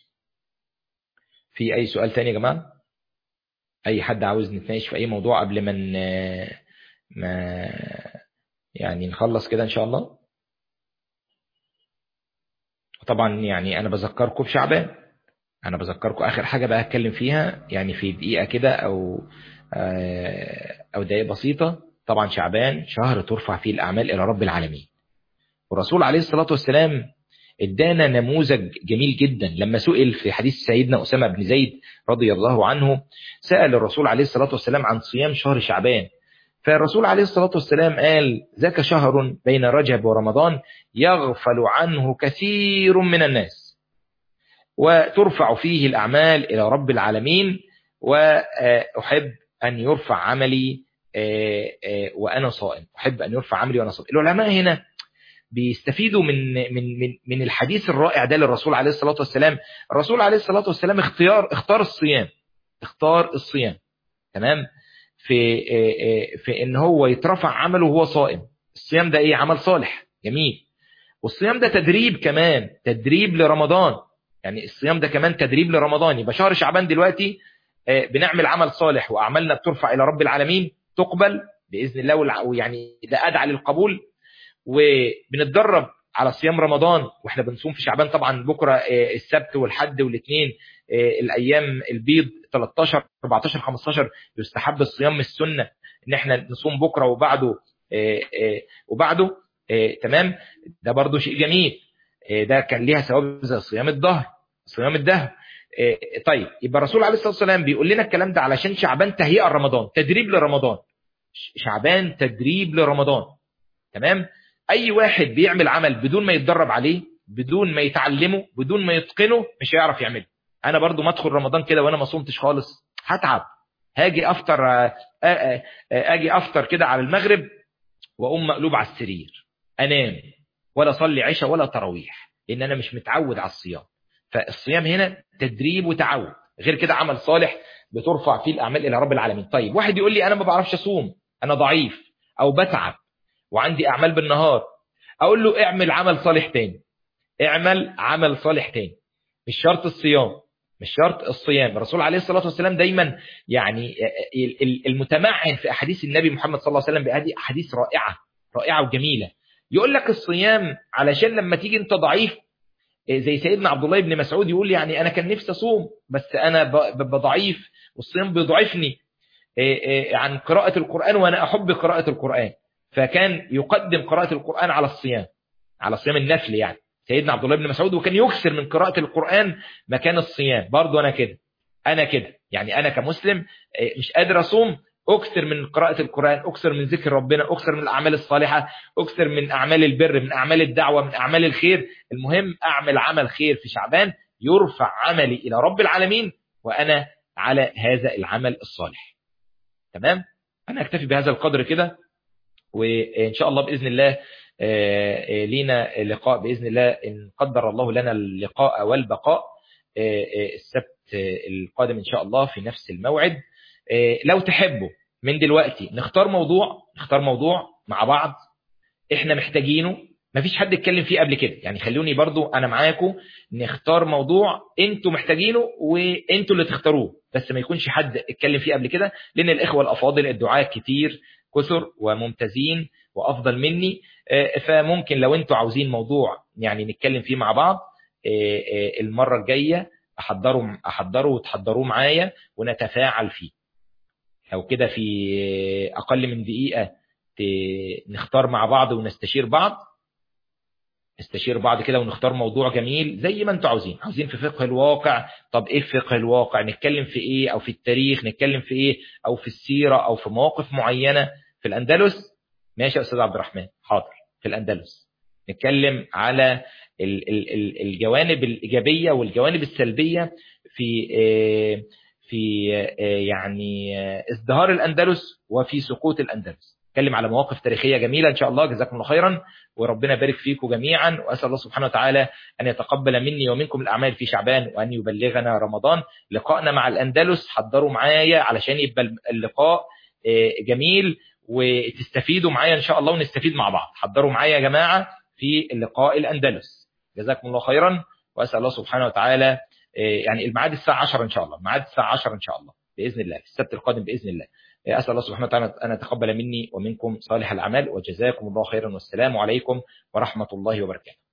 في اي سؤال تاني يا جماعة اي حد عاوز نتناقش في اي موضوع قبل ما ما يعني نخلص كده ان شاء الله طبعا يعني انا بذكركم بشعبان انا بذكركم اخر حاجة بقى اتكلم فيها يعني في دقيقة كده او او دقيقة بسيطة طبعا شعبان شهر ترفع فيه الاعمال الى رب العالمين والرسول عليه الصلاة والسلام ادانا نموذج جميل جدا لما سئل في حديث سيدنا أسامة بن زيد رضي الله عنه سأل الرسول عليه الصلاة والسلام عن صيام شهر شعبان فالرسول عليه الصلاة والسلام قال ذاك شهر بين رجب ورمضان يغفل عنه كثير من الناس وترفع فيه الأعمال إلى رب العالمين وأحب أن يرفع عملي وأنا صائم أحب أن يرفع عملي وأنا صائم العلماء هنا بيستفيدوا من من من من الحديث الرائع ده للرسول عليه الصلاه والسلام الرسول عليه الصلاه والسلام اختيار اختار الصيام اختار الصيام تمام في في ان هو يترفع عمله وهو صائم الصيام ده ايه عمل صالح جميل والصيام ده تدريب كمان تدريب لرمضان يعني الصيام ده كمان تدريب لرمضان يبقى شهر شعبان دلوقتي بنعمل عمل صالح واعمالنا بترفع الى رب العالمين تقبل باذن الله ويعني ده ادعى للقبول وبنتدرب على صيام رمضان واحنا بنصوم في شعبان طبعا بكره السبت والحد والاثنين الايام البيض 13 14 15 يستحب الصيام من السنه ان احنا نصوم بكره وبعده وبعده تمام ده برضو شيء جميل ده كان ليها ثواب زي صيام الظهر صيام الدهر طيب يبقى الرسول عليه الصلاه والسلام بيقول لنا الكلام ده علشان شعبان تهيئه لرمضان تدريب لرمضان شعبان تدريب لرمضان تمام اي واحد بيعمل عمل بدون ما يتدرب عليه بدون ما يتعلمه بدون ما يتقنه مش هيعرف يعمله انا برضو ما ادخل رمضان كده وانا ما صمتش خالص هتعب هاجي افطر اجي افطر كده على المغرب واقوم مقلوب على السرير انام ولا اصلي عشاء ولا تراويح لان انا مش متعود على الصيام فالصيام هنا تدريب وتعود غير كده عمل صالح بترفع فيه الاعمال الى رب العالمين طيب واحد يقول لي انا ما بعرفش اصوم انا ضعيف او بتعب وعندي اعمال بالنهار اقول له اعمل عمل صالح تاني اعمل عمل صالح تاني مش شرط الصيام مش شرط الصيام الرسول عليه الصلاة والسلام دايما يعني المتمعن في أحاديث النبي محمد صلى الله عليه وسلم بهذه أحاديث رائعة رائعة وجميلة يقول لك الصيام علشان لما تيجي انت ضعيف زي سيدنا عبد الله بن مسعود يقول يعني أنا كان نفسي أصوم بس أنا ببقى ضعيف والصيام بيضعفني عن قراءة القرآن وأنا أحب قراءة القرآن فكان يقدم قراءة القرآن على الصيام على صيام النفل يعني سيدنا عبد الله بن مسعود وكان يكثر من قراءة القرآن مكان الصيام برضه أنا كده أنا كده يعني أنا كمسلم مش قادر أصوم أكثر من قراءة القرآن أكثر من ذكر ربنا أكثر من الأعمال الصالحة أكثر من أعمال البر من أعمال الدعوة من أعمال الخير المهم أعمل عمل خير في شعبان يرفع عملي إلى رب العالمين وأنا على هذا العمل الصالح تمام أنا أكتفي بهذا القدر كده وإن شاء الله بإذن الله لينا لقاء بإذن الله إن قدر الله لنا اللقاء والبقاء السبت القادم إن شاء الله في نفس الموعد لو تحبوا من دلوقتي نختار موضوع نختار موضوع مع بعض احنا محتاجينه مفيش حد اتكلم فيه قبل كده يعني خلوني برضو انا معاكم نختار موضوع انتوا محتاجينه وانتوا اللي تختاروه بس ما يكونش حد اتكلم فيه قبل كده لان الاخوه الافاضل الدعاء كتير كثر وممتازين وافضل مني فممكن لو انتوا عاوزين موضوع يعني نتكلم فيه مع بعض المره الجايه احضروا احضروا وتحضروه معايا ونتفاعل فيه لو كده في اقل من دقيقه نختار مع بعض ونستشير بعض نستشير بعض كده ونختار موضوع جميل زي ما انتوا عاوزين عاوزين في فقه الواقع طب ايه فقه الواقع نتكلم في ايه او في التاريخ نتكلم في ايه او في السيره او في مواقف معينه في الاندلس ماشي يا استاذ عبد الرحمن حاضر في الاندلس نتكلم على الجوانب الايجابيه والجوانب السلبيه في في يعني ازدهار الاندلس وفي سقوط الاندلس نتكلم على مواقف تاريخيه جميله ان شاء الله جزاكم الله خيرا وربنا يبارك فيكم جميعا واسال الله سبحانه وتعالى ان يتقبل مني ومنكم الاعمال في شعبان وان يبلغنا رمضان لقائنا مع الاندلس حضروا معايا علشان يبقى اللقاء جميل وتستفيدوا معايا ان شاء الله ونستفيد مع بعض حضروا معايا يا جماعه في اللقاء الاندلس جزاكم الله خيرا واسال الله سبحانه وتعالى يعني الميعاد الساعه 10 ان شاء الله ميعاد الساعه 10 ان شاء الله باذن الله السبت القادم باذن الله اسال الله سبحانه وتعالى ان يتقبل مني ومنكم صالح الاعمال وجزاكم الله خيرا والسلام عليكم ورحمه الله وبركاته